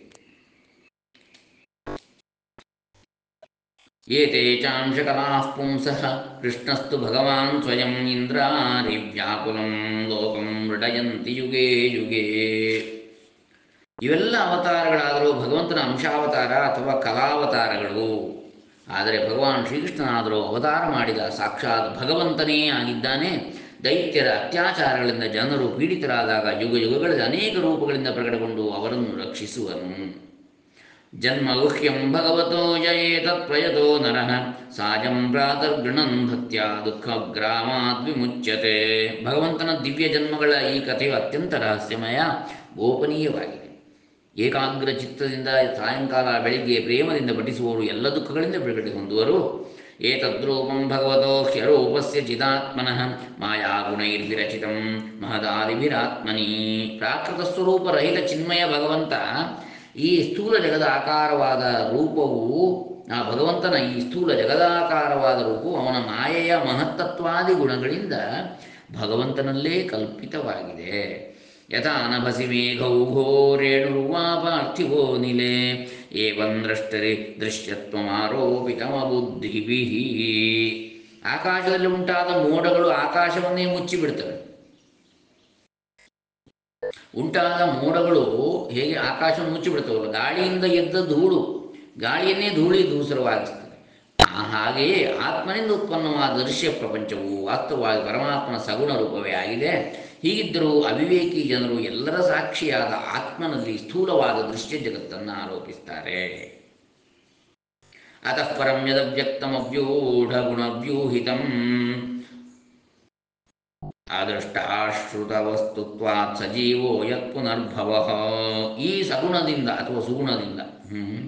ಏತೆ ಚಾಂಶಕಲಾಃ ಪುಂಸಃ ಕೃಷ್ಣಸ್ತು ಭಗವಾನ್ ಸ್ವಯಂ ಇಂದ್ರಾರಿವ್ಯಾಕುಲಂ ಲೋಕಂ ಮೃಡಯಂತಿ ಯುಗೇ ಯುಗೇ ಇವೆಲ್ಲ ಅವತಾರಗಳಾದರೂ ಭಗವಂತನ ಅಂಶಾವತಾರ ಅಥವಾ ಕಲಾವತಾರಗಳು ಆದರೆ ಭಗವಾನ್ ಶ್ರೀಕೃಷ್ಣನಾದರೂ ಅವತಾರ ಮಾಡಿದ ಸಾಕ್ಷಾತ್ ಭಗವಂತನೇ ಆಗಿದ್ದಾನೆ ದೈತ್ಯರ ಅತ್ಯಾಚಾರಗಳಿಂದ ಜನರು ಪೀಡಿತರಾದಾಗ ಯುಗ ಯುಗಗಳಲ್ಲಿ ಅನೇಕ ರೂಪಗಳಿಂದ ಪ್ರಕಟಗೊಂಡು ಅವರನ್ನು ರಕ್ಷಿಸುವನು ಜನ್ಮ ಗುಹ್ಯಂ ಭಗವತೋ ಜಯೇತತ್ ಪ್ರಯತೋ ನರಃ ಸಾಜಂ ಪ್ರಾತರ್ಗೃಣನ್ ಭಕ್ತ್ಯ ದುಃಖ ಗ್ರಾಮಾದ್ ವಿಮುಚ್ಯತೆ ಭಗವಂತನ ದಿವ್ಯ ಜನ್ಮಗಳ ಈ ಕಥೆಯು ಅತ್ಯಂತ ರಹಸ್ಯಮಯ ಗೋಪನೀಯವಾಗಿದೆ ಏಕಾಗ್ರ ಚಿತ್ತದಿಂದ ಸಾಯಂಕಾಲ ಬೆಳಿಗ್ಗೆ ಪ್ರೇಮದಿಂದ ಪಠಿಸುವವರು ಎಲ್ಲ ದುಃಖಗಳಿಂದ ಬಿಡುಗಡೆ ಹೊಂದುವರು ಏತದ್ರೂಪಂ ಭಗವತೋ ಹ್ಯರೂಪಸ್ಯ ಚಿದಾತ್ಮನಃ ಮಾಯಾಗುಣೈರ್ವಿರಚಿತಂ ಮಹದಾದಿಭಿರಾತ್ಮನಿ ಪ್ರಾಕೃತ ಸ್ವರೂಪ ರಹಿತ ಚಿನ್ಮಯ ಭಗವಂತ ಈ ಸ್ಥೂಲ ಜಗದ ಆಕಾರವಾದ ರೂಪವು ಆ ಭಗವಂತನ ಈ ಸ್ಥೂಲ ಜಗದಾಕಾರವಾದ ರೂಪವು ಅವನ ಮಾಯೆಯ ಮಹತ್ತತ್ವಾದಿ ಗುಣಗಳಿಂದ ಭಗವಂತನಲ್ಲೇ ಕಲ್ಪಿತವಾಗಿದೆ ಯಥಾ ನಭಸಿ ಮೇಘೌಘೋ ರೇಣುರ್ವಾ ಪಾರ್ಥಿವೋ ನಿಲೆ ಏವಂ ದ್ರಷ್ಟರಿ ದೃಶ್ಯತ್ವಮಾರೋಪಿತಮ ಬುದ್ಧಿಭಿ ಆಕಾಶದಲ್ಲಿ ಉಂಟಾದ ಮೋಡಗಳು ಆಕಾಶವನ್ನೇ ಮುಚ್ಚಿಬಿಡ್ತವೆ ಉಂಟಾದ ಮೋಡಗಳು ಹೇಗೆ ಆಕಾಶವನ್ನು ಮುಚ್ಚಿಬಿಡ್ತವಲ್ಲ ಗಾಳಿಯಿಂದ ಎದ್ದ ಧೂಳು ಗಾಳಿಯನ್ನೇ ಧೂಳಿ ದೂಸರವಾಗಿಸ್ತದೆ ಆ ಹಾಗೆಯೇ ಆತ್ಮನಿಂದ ಉತ್ಪನ್ನವಾದ ದೃಶ್ಯ ಪ್ರಪಂಚವು ವಾಸ್ತವವಾಗಿ ಪರಮಾತ್ಮನ ಸಗುಣ ರೂಪವೇ ಆಗಿದೆ ಹೀಗಿದ್ದರೂ ಅವಿವೇಕಿ ಜನರು ಎಲ್ಲರ ಸಾಕ್ಷಿಯಾದ ಆತ್ಮನಲ್ಲಿ ಸ್ಥೂಲವಾದ ದೃಶ್ಯ ಜಗತ್ತನ್ನು ಆರೋಪಿಸ್ತಾರೆ ಅತಃ ಪರಂ ಯದವ್ಯಕ್ತಮವ್ಯೂಢ ಗುಣವ್ಯೂಹಿತಂ ಅದೃಷ್ಟಾಶ್ರುತವಸ್ತುತ್ವಾತ್ ಸಜೀವೋ ಯತ್ ಪುನರ್ಭವ ಈ ಸಗುಣದಿಂದ ಅಥವಾ ಸುಗುಣದಿಂದ ಹ್ಮ್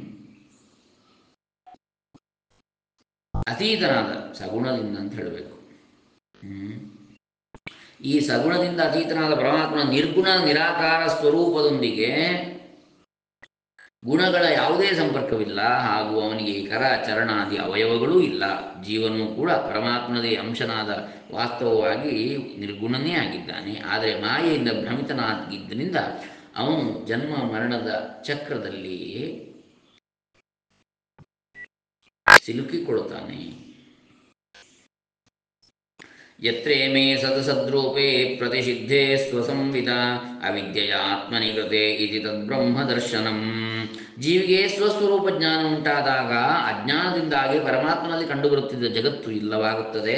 ಅತೀತನಾದ ಸಗುಣದಿಂದ ಅಂತ ಹೇಳಬೇಕು ಹ್ಮ್ ಈ ಸಗುಣದಿಂದ ಅತೀತನಾದ ಪರಮಾತ್ಮನ ನಿರ್ಗುಣ ನಿರಾಕಾರ ಸ್ವರೂಪದೊಂದಿಗೆ ಗುಣಗಳ ಯಾವುದೇ ಸಂಪರ್ಕವಿಲ್ಲ ಹಾಗೂ ಅವನಿಗೆ ಕರ ಚರಣಾದಿ ಅವಯವಗಳೂ ಇಲ್ಲ ಜೀವನು ಕೂಡ ಪರಮಾತ್ಮನದೇ ಅಂಶನಾದ ವಾಸ್ತವವಾಗಿ ನಿರ್ಗುಣನೇ ಆಗಿದ್ದಾನೆ ಆದರೆ ಮಾಯೆಯಿಂದ ಭ್ರಮಿತನಾಗಿದ್ದರಿಂದ ಅವನು ಜನ್ಮ ಮರಣದ ಚಕ್ರದಲ್ಲಿ ಸಿಲುಕಿಕೊಳ್ಳುತ್ತಾನೆ ಯತ್ರೇ ಮೇ ಸದಸದ್ರೂಪೇ ಪ್ರತಿಷಿದ್ಧೇ ಸ್ವಸಂವಿತ ಅವಿದ್ಯೆಯ ಆತ್ಮನಿ ಕೃತೆ ಇತಿ ತದ್ಬ್ರಹ್ಮದರ್ಶನಂ ಜೀವಿಗೆ ಸ್ವಸ್ವರೂಪ ಜ್ಞಾನ ಉಂಟಾದಾಗ ಅಜ್ಞಾನದಿಂದಾಗಿ ಪರಮಾತ್ಮನಲ್ಲಿ ಕಂಡುಬರುತ್ತಿದ್ದ ಜಗತ್ತು ಇಲ್ಲವಾಗುತ್ತದೆ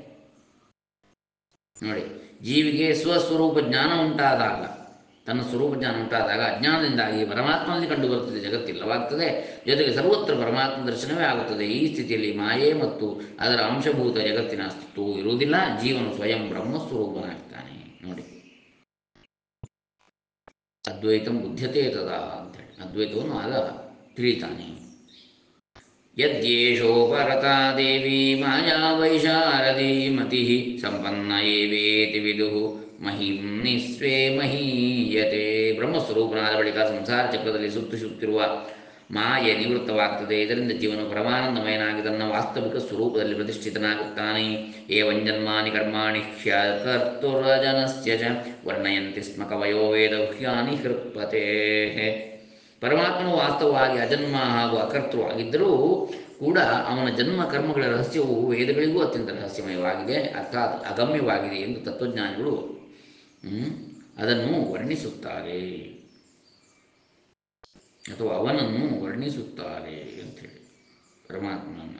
ನೋಡಿ ಜೀವಿಗೆ ಸ್ವಸ್ವರೂಪ ಜ್ಞಾನ ಉಂಟಾದಾಗ ತನ್ನ ಸ್ವರೂಪ ಜ್ಞಾನ ಉಂಟಾದಾಗ ಅಜ್ಞಾನದಿಂದಾಗಿ ಪರಮಾತ್ಮನಲ್ಲಿ ಕಂಡುಬರುತ್ತಿದ್ದ ಜಗತ್ತಿಲ್ಲವಾಗುತ್ತದೆ ಜೊತೆಗೆ ಸರ್ವತ್ರ ಪರಮಾತ್ಮ ದರ್ಶನವೇ ಆಗುತ್ತದೆ ಈ ಸ್ಥಿತಿಯಲ್ಲಿ ಮಾಯೆ ಮತ್ತು ಅದರ ಅಂಶಭೂತ ಜಗತ್ತಿನ ಅಸ್ತಿತ್ವವು ಇರುವುದಿಲ್ಲ ಜೀವನು ಸ್ವಯಂ ಬ್ರಹ್ಮಸ್ವರೂಪನಾಗ್ತಾನೆ ನೋಡಿ ಅದ್ವೈತಂ ಬುದ್ಧತೆ ತದಾ ಅಂತೇಳಿ ಅದ್ವೈತವನ್ನು ಆಗ ತಿಳಿತಾನೆ ಯದ್ಯೇಷೋಪರತಾ ದೇವಿ ಮಾಯಾ ವೈಶಾರದಿ ಮತಿ ಸಂಪನ್ನ ಏವೇತಿ ವಿದುಃ ಮಹಿಂ ನಿಸ್ವೇ ಮಹೀಯತೆ ಬ್ರಹ್ಮಸ್ವರೂಪನಾದ ಬಳಿಕ ಸಂಸಾರ ಚಕ್ರದಲ್ಲಿ ಸುತ್ತು ಸುತ್ತಿರುವ ಮಾಯೆ ನಿವೃತ್ತವಾಗ್ತದೆ ಇದರಿಂದ ಜೀವನ ಪರಮಾನಂದಮಯನಾಗಿ ತನ್ನ ವಾಸ್ತವಿಕ ಸ್ವರೂಪದಲ್ಲಿ ಪ್ರತಿಷ್ಠಿತನಾಗುತ್ತಾನೆ ಏವಂ ಜನ್ಮಾನಿ ಕರ್ಮಾಣಿ ಹ್ಯಕರ್ತುರಜನಸ್ಯ ಚ ವರ್ಣಯಂತಿ ಸ್ಮ ಕವಯೋ ವೇದ ಹ್ಯಾನಿ ಹೃತ್ಪತೆ ಪರಮಾತ್ಮನು ವಾಸ್ತವವಾಗಿ ಅಜನ್ಮ ಹಾಗೂ ಅಕರ್ತೃ ಆಗಿದ್ದರೂ ಕೂಡ ಅವನ ಜನ್ಮ ಕರ್ಮಗಳ ರಹಸ್ಯವು ವೇದಗಳಿಗೂ ಅತ್ಯಂತ ರಹಸ್ಯಮಯವಾಗಿದೆ ಅರ್ಥಾತ್ ಅಗಮ್ಯವಾಗಿದೆ ಎಂದು ತತ್ವಜ್ಞಾನಿಗಳು ಹ್ಮ್, ಅದನ್ನು ವರ್ಣಿಸುತ್ತಾರೆ ಅಥವಾ ಅವನನ್ನು ವರ್ಣಿಸುತ್ತಾರೆ ಅಂಥೇಳಿ ಪರಮಾತ್ಮನನ್ನು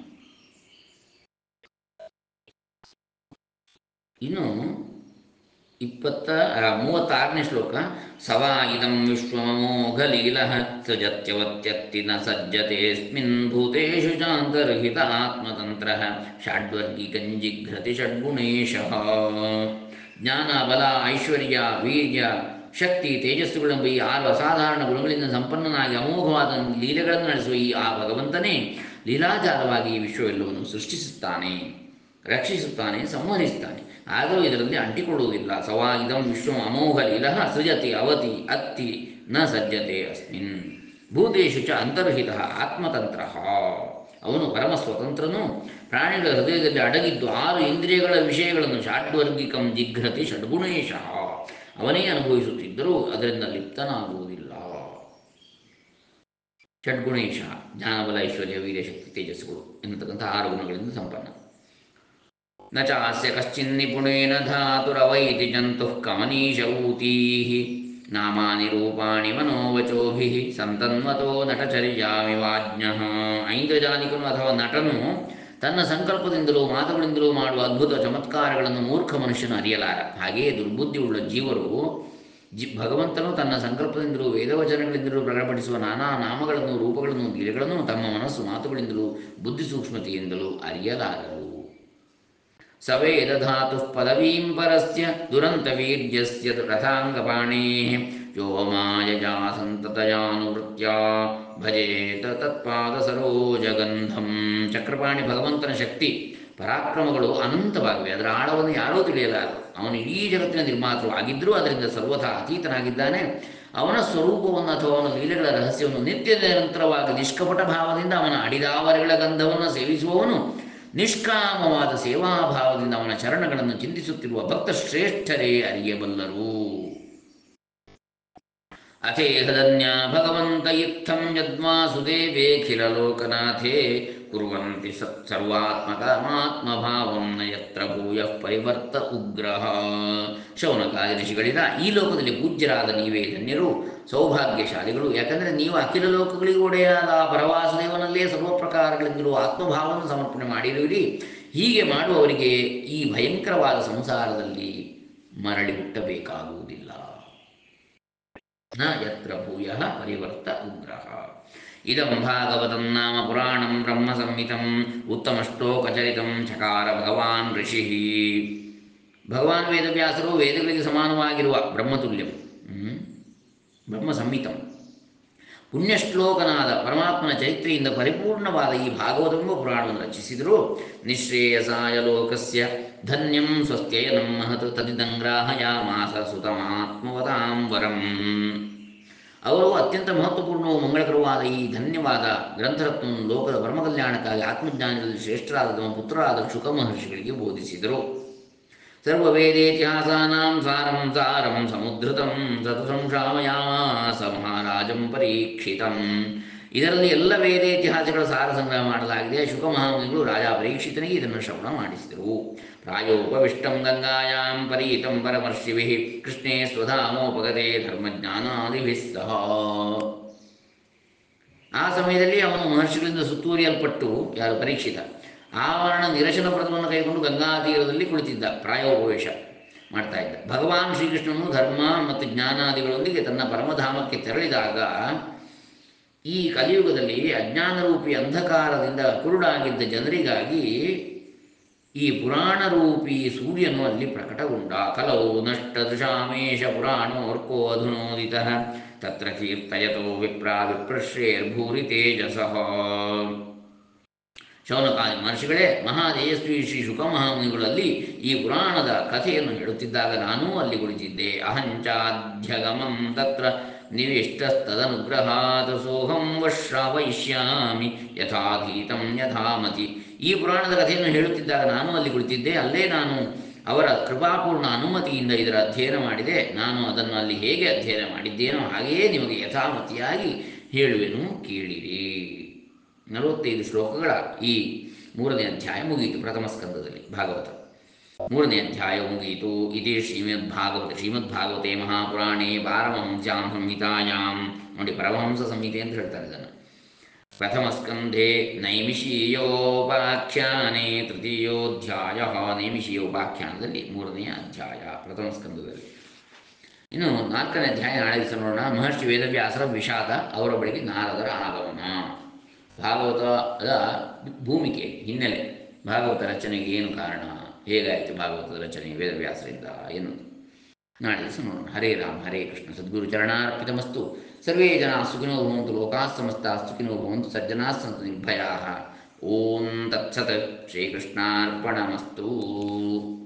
ಇನ್ನು ಇಪ್ಪತ್ತ ಆ, ಮೂವತ್ತಾರನೇ ಶ್ಲೋಕ ಸವಾ ಇದಂ ವಿಶ್ವಮೋಘಲೀಲ ಸೃಜತ್ಯವತ್ಯತ್ತಿ ನ ಸಜ್ಜತೆಸ್ಮಿನ್ ಭೂತೇಷು ಚಾಂತರ್ಹಿತ ಆತ್ಮತಂತ್ರ ಷಡ್ವರ್ಗಿಕಂಜಿಘ್ರತಿ ಷಡ್ಗುಣೇಶಃ ಜ್ಞಾನ ಬಲ ಐಶ್ವರ್ಯ ವೀರ್ಯ ಶಕ್ತಿ ತೇಜಸ್ಸುಗಳೆಂಬ ಈ ಆರು ಅಸಾಧಾರಣ ಗುಣಗಳಿಂದ ಸಂಪನ್ನನಾಗಿ ಅಮೋಘವಾದ ಲೀಲೆಗಳನ್ನು ನಡೆಸುವ ಈ ಆ ಭಗವಂತನೇ ಲೀಲಾಜಾಲವಾಗಿ ಈ ವಿಶ್ವವೆಲ್ಲವನ್ನು ಸೃಷ್ಟಿಸುತ್ತಾನೆ ರಕ್ಷಿಸುತ್ತಾನೆ ಸಂಹರಿಸುತ್ತಾನೆ ಆದರೂ ಇದರಲ್ಲಿ ಅಂಟಿಕೊಳ್ಳುವುದಿಲ್ಲ ಸವಾ ಇದಂ ವಿಶ್ವ ಅಮೋಘ ಲೀಲಃ ಸೃಜತಿ ಅವತಿ ಅತ್ತಿ ನ ಸಜ್ಜತೆ ಅಸ್ಮಿನ್ ಭೂತೇಶು ಚ ಅಂತರ್ಹಿತ ಆತ್ಮತಂತ್ರ ಅವನು ಪರಮ ಸ್ವತಂತ್ರನು ಪ್ರಾಣಿಗಳ ಹೃದಯದಲ್ಲಿ ಅಡಗಿದ್ದು ಆರು ಇಂದ್ರಿಯಗಳ ವಿಷಯಗಳನ್ನು ಷಾಡ್ವರ್ಗಿಕಂ ಜಿಘ್ರತಿ ಷಡ್ಗುಣೇಶಃ ಅವನೇ ಅನುಭವಿಸುತ್ತಿದ್ದರೂ ಅದರಿಂದ ಲಿಪ್ತನಾಗುವುದಿಲ್ಲ ಷಡ್ಗುಣೇಶ ಜ್ಞಾನಬಲ ಐಶ್ವರ್ಯ ವೀರ್ಯಶಕ್ತಿ ತೇಜಸ್ಸುಗಳು ಎನ್ನತಕ್ಕಂಥ ಆರು ಗುಣಗಳಿಂದ ಸಂಪನ್ನ ನ ಚಾಸ್ಯ ಕಶ್ಚಿನ್ನಿಪುಣೇನ ಧಾತುರವೈತಿ ಜಂತುಃ ಕಮನೀಶೌತೀಃ ನಾಮಾನಿ ರೂಪಾಣಿ ಮನೋವಚೋಭಿಃ ಸಂತನ್ಮತೋ ನಟಚರ್ಯಾಮಿವಾಜ್ಞಃ ಐಂದ್ರಜಾಲಿಕನು ಅಥವಾ ನಟನು ತನ್ನ ಸಂಕಲ್ಪದಿಂದಲೂ ಮಾತುಗಳಿಂದಲೂ ಮಾಡುವ ಅದ್ಭುತ ಚಮತ್ಕಾರಗಳನ್ನು ಮೂರ್ಖ ಮನುಷ್ಯನು ಅರಿಯಲಾರ ಹಾಗೆಯೇ ದುರ್ಬುದ್ಧಿಯುಳ್ಳ ಜೀವರು ಜಿ ಭಗವಂತನು ತನ್ನ ಸಂಕಲ್ಪದಿಂದಲೂ ವೇದವಚನಗಳಿಂದಲೂ ಪ್ರಕಟಪಡಿಸುವ ನಾನಾ ನಾಮಗಳನ್ನು ರೂಪಗಳನ್ನು ಲೀಲೆಗಳನ್ನು ತಮ್ಮ ಮನಸ್ಸು ಮಾತುಗಳಿಂದಲೂ ಬುದ್ಧಿ ಸೂಕ್ಷ್ಮತೆಯಿಂದಲೂ ಅರಿಯಲಾರರು ಸವೇದಧಾತುಃ ಪದವೀಂ ಪರಸ್ಯ ದುರಂತವೀರ್ಯಸ್ಯ ರಥಾಂಗಪಾಣೇಃ ಯೋ ಮಾಯಜಾ ಸಂತತಯಾನುವೃತ್ಯ ಭಜೇತ ತತ್ಪಾದ ಸರೋಜಗಂಧಂ ಚಕ್ರಪಾಣಿ ಭಗವಂತನ ಶಕ್ತಿ ಪರಾಕ್ರಮಗಳು ಅನಂತವಾಗಿವೆ ಅದರ ಆಳವನ್ನು ಯಾರೂ ತಿಳಿಯಲಾರರು ಅವನು ಇಡೀ ಜಗತ್ತಿನ ನಿರ್ಮಾತೃ ಆಗಿದ್ದರೂ ಅದರಿಂದ ಸರ್ವಥಾ ಅತೀತನಾಗಿದ್ದಾನೆ ಅವನ ಸ್ವರೂಪವನ್ನು ಅಥವಾ ಅವನ ಲೀಲೆಗಳ ರಹಸ್ಯವನ್ನು ನಿತ್ಯ ನಿರಂತರವಾಗಿ ನಿಷ್ಕಪಟ ಭಾವದಿಂದ ಅವನ ಅಡಿದಾವರೆಗಳ ಗಂಧವನ್ನು ಸೇವಿಸುವವನು ನಿಷ್ಕಾಮವಾದ ಸೇವಾಭಾವದಿಂದ ಅವನ ಚರಣಗಳನ್ನು ಚಿಂತಿಸುತ್ತಿರುವ ಭಕ್ತ ಶ್ರೇಷ್ಠರೇ ಅರಿಯಬಲ್ಲರು ಅಥೇಹದನ್ಯ ಭಗವಂತ ಇತ್ತಂ ಯದ್ವಾಸುದೇವೇಖಿಲ ಲೋಕನಾಥೇ ಕುರ್ವಂತಿ ಸತ್ ಸರ್ವಾತ್ಮಕಮಾತ್ಮಭಾವಂ ನ ಯತ್ರ ಭೂಯಃ ಪರಿವರ್ತ ಉಗ್ರಹ ಶೌನಕಾದಿ ಋಷಿಗಳಿದ ಈ ಲೋಕದಲ್ಲಿ ಪೂಜ್ಯರಾದ ನೀವೇ ಧನ್ಯರು ಸೌಭಾಗ್ಯಶಾಲಿಗಳು ಯಾಕಂದರೆ ನೀವು ಅಖಿಲ ಲೋಕಗಳಿಗೂ ಒಡೆಯಾದ ಆ ಪರವಾಸುದೇವನಲ್ಲೇ ಸರ್ವ ಪ್ರಕಾರಗಳಿಂದಲೂ ಆತ್ಮಭಾವವನ್ನು ಸಮರ್ಪಣೆ ಮಾಡಿರುವಿರಿ ಹೀಗೆ ಮಾಡುವವರಿಗೆ ಈ ಭಯಂಕರವಾದ ಸಂಸಾರದಲ್ಲಿ ಮರಳಿ ಹುಟ್ಟಬೇಕಾಗುವುದಿಲ್ಲ ನ ಯತ್ರ ಭೂಯ ಪರಿವರ್ತ ಉಗ್ರಹ ಇದಂ ಭಾಗವತಂ ನಾಮ ಪುರಾಣಂ ಬ್ರಹ್ಮ ಸಂಹಿತಂ ಉತ್ತಮಶ್ಲೋಕಚರಿತಂ ಚಕಾರ ಭಗವಾನ್ ಋಷಿ ಭಗವಾನ್ ವೇದವ್ಯಾಸರು ವೇದಗಳಿಗೆ ಸಮಾನವಾಗಿರುವ ಬ್ರಹ್ಮತುಲ್ಯಂ ಹ್ಮ್? ಬ್ರಹ್ಮ ಸಂಹಿತಂ ಪುಣ್ಯಶ್ಲೋಕನಾದ ಪರಮಾತ್ಮನ ಚರಿತ್ರೆಯಿಂದ ಪರಿಪೂರ್ಣವಾದ ಈ ಭಾಗವತವೆಂಬ ಪುರಾಣವನ್ನು ರಚಿಸಿದರು ನಿಶ್ರೇಯಸಾಯ ಲೋಕಸ್ಯ ಧನ್ಯಂ ಸ್ವಸ್ಥ್ಯಯನಂ ಮಹತ್ ತದಿದಂಗ್ರಾಹಯಾಮಾಸ ಸುತಮಾತ್ಮವತಾಂ ವರಂ ಅವರು ಅತ್ಯಂತ ಮಹತ್ವಪೂರ್ಣವೂ ಮಂಗಳಕರವಾದ ಈ ಧನ್ಯವಾದ ಗ್ರಂಥರತ್ನವನ್ನು ಲೋಕದ ಪರಮ ಕಲ್ಯಾಣಕ್ಕಾಗಿ ಆತ್ಮಜ್ಞಾನದಲ್ಲಿ ಶ್ರೇಷ್ಠರಾದ ತಮ್ಮ ಪುತ್ರರಾದ ಶುಕ ಮಹರ್ಷಿಗಳಿಗೆ ಬೋಧಿಸಿದರು ಸರ್ವವೇದೇತಿಹಾಸಾನಾಂ ಸಾರಂ ಸಾರಂ ಸಮುದ್ರತಂ ತತ್ ಸಂಶಾಮಯಾಮಾಸ ಮಹಾರಾಜಂ ಪರೀಕ್ಷಿತಂ ಇದರಲ್ಲಿ ಎಲ್ಲ ವೇದೇತಿಹಾಸಗಳ ಸಾರ ಸಂಗ್ರಹ ಮಾಡಲಾಗಿದೆ ಶುಕ ಮಹಾಮುನಿಗಳು ರಾಜ ಪರೀಕ್ಷಿತನಿಗೆ ಇದನ್ನು ಶ್ರವಣ ಮಾಡಿಸಿದರು ಪ್ರಾಯೋಪವಿಷ್ಟಂ ಗಂಗಾಯಾಂ ಪರೀತಂ ಪರಮರ್ಷಿಭಿ ಕೃಷ್ಣೇ ಸ್ವಧಾಮೋಪಗತೆ ಧರ್ಮಜ್ಞಾನಾದಿಭಿಃ ಸಹ ಆ ಸಮಯದಲ್ಲಿ ಅವನು ಮಹರ್ಷಿಗಳಿಂದ ಸುತ್ತುವರಿಯಲ್ಪಟ್ಟು ಯಾರು ಪರೀಕ್ಷಿತ ಆವರಣ ನಿರಶನ ವ್ರತವನ್ನು ಕೈಗೊಂಡು ಗಂಗಾ ತೀರದಲ್ಲಿ ಕುಳಿತಿದ್ದ ಪ್ರಾಯೋಪವೇಶ ಮಾಡ್ತಾ ಇದ್ದ ಭಗವಾನ್ ಶ್ರೀಕೃಷ್ಣನು ಧರ್ಮ ಮತ್ತು ಜ್ಞಾನಾದಿಗಳೊಂದಿಗೆ ತನ್ನ ಪರಮಧಾಮಕ್ಕೆ ತೆರಳಿದಾಗ ಈ ಕಲಿಯುಗದಲ್ಲಿ ಅಜ್ಞಾನರೂಪಿ ಅಂಧಕಾರದಿಂದ ಕುರುಡಾಗಿದ್ದ ಜನರಿಗಾಗಿ ಈ ಪುರಾಣ ರೂಪಿ ಸೂರ್ಯನು ಅಲ್ಲಿ ಪ್ರಕಟಗೊಂಡ ಕಲವು ನಷ್ಟ ದೃಶಾಮೇಶ ಪುರಾಣೋರ್ಕೋ ಅಧುನೋದಿತ ತತ್ರ ಕೀರ್ತಯತೋ ವಿಪ್ರ ವಿಪ್ರಶ್ರೇರ್ಭೂರಿ ತೇಜಸಃ ಶೌನಕಾದಿ ಮಹರ್ಷಿಗಳೇ ಮಹಾತೇಜಸ್ವಿ ಶ್ರೀ ಶುಕಮಹಾಮುನಿಗಳಲ್ಲಿ ಈ ಪುರಾಣದ ಕಥೆಯನ್ನು ಹೇಳುತ್ತಿದ್ದಾಗ ನಾನೂ ಅಲ್ಲಿ ಕುಳಿತಿದ್ದೆ ಅಹಂಚಾಧ್ಯಗಮಂ ತತ್ರ ನಿವಿಷ್ಟಸ್ತದನುಗ್ರಹಾತ್ ಸೋಹಂ ವಶ್ರಾವಯಿಷ್ಯಾಮಿ ಯಥಾಧೀತಂ ಯಥಾಮತಿ ಈ ಪುರಾಣದ ಕಥೆಯನ್ನು ಹೇಳುತ್ತಿದ್ದಾಗ ನಾನು ಅಲ್ಲಿ ಕುಳಿತಿದ್ದೆ ಅಲ್ಲೇ ನಾನು ಅವರ ಕೃಪಾಪೂರ್ಣ ಅನುಮತಿಯಿಂದ ಇದರ ಅಧ್ಯಯನ ಮಾಡಿದೆ ನಾನು ಅದನ್ನು ಅಲ್ಲಿ ಹೇಗೆ ಅಧ್ಯಯನ ಮಾಡಿದ್ದೇನೋ ಹಾಗೆಯೇ ನಿಮಗೆ ಯಥಾಮತಿಯಾಗಿ ಹೇಳುವೆನು ಕೇಳಿರಿ ನಲವತ್ತೈದು ಶ್ಲೋಕಗಳ ಈ ಮೂರನೇ ಅಧ್ಯಾಯ ಮುಗಿಯಿತು ಪ್ರಥಮ ಸ್ಕಂದದಲ್ಲಿ ಭಾಗವತ ಮೂರನೇ ಅಧ್ಯಾಯ ಮುಗಿಯಿತು ಇದೇ ಶ್ರೀಮದ್ ಭಾಗವತ ಶ್ರೀಮದ್ ಭಾಗವತೆ ಮಹಾಪುರಾಣೇ ಪಾರಮಹಂಸ್ಯಾಂ ಸಂಹಿತಾಯಾಂ ನೋಡಿ ಪರಮಹಂಸ ಸಂಹಿತೆ ಅಂತ ಹೇಳ್ತಾರೆ ಇದನ್ನು ಪ್ರಥಮ ಸ್ಕಂಧೆ ನೈಮಿಷೀಯೋಪಾಖ್ಯಾನೆ ತೃತೀಯೋಧ್ಯಾಯ ನೈಮಿಷೀಯೋಪಾಖ್ಯಾನದಲ್ಲಿ ಮೂರನೆಯ ಅಧ್ಯಾಯ ಪ್ರಥಮ ಸ್ಕಂದದಲ್ಲಿ ಇನ್ನು ನಾಲ್ಕನೇ ಅಧ್ಯಾಯ ನಾಳೆ ದಿವಸ ನೋಡೋಣ ಮಹರ್ಷಿ ವೇದವ್ಯಾಸರ ವಿಷಾದ ಅವರ ಬಳಿಗೆ ನಾರದರ ಆಗಮನ ಭಾಗವತದ ಭೂಮಿಕೆ ಹಿನ್ನೆಲೆ ಭಾಗವತ ರಚನೆಗೆ ಏನು ಕಾರಣ ಹೇಗಾಯಿತು ಭಾಗವತದ ರಚನೆ ವೇದವ್ಯಾಸರಿಂದ ಎನ್ನುವುದು ನಾಳೆ ದಿವಸ ನೋಡೋಣ ಹರೇ ರಾಮ ಹರೇ ಕೃಷ್ಣ ಸದ್ಗುರು ಚರಣಾರ್ಪಿತಮಸ್ತು ಸರ್ವೇ ಜನ ಸುಖಿನೋ ಭವಂತು ಲೋಕಾಃ ಸಮಸ್ತಾಃ ಸುಖಿನೋ ಭವಂತು ಸಜ್ಜನಾಃ ಸಂತು ನಿರ್ಭಯಾಃ ಓಂ ತತ್ಸತ್ ಶ್ರೀಕೃಷ್ಣಾರ್ಪಣಮಸ್ತು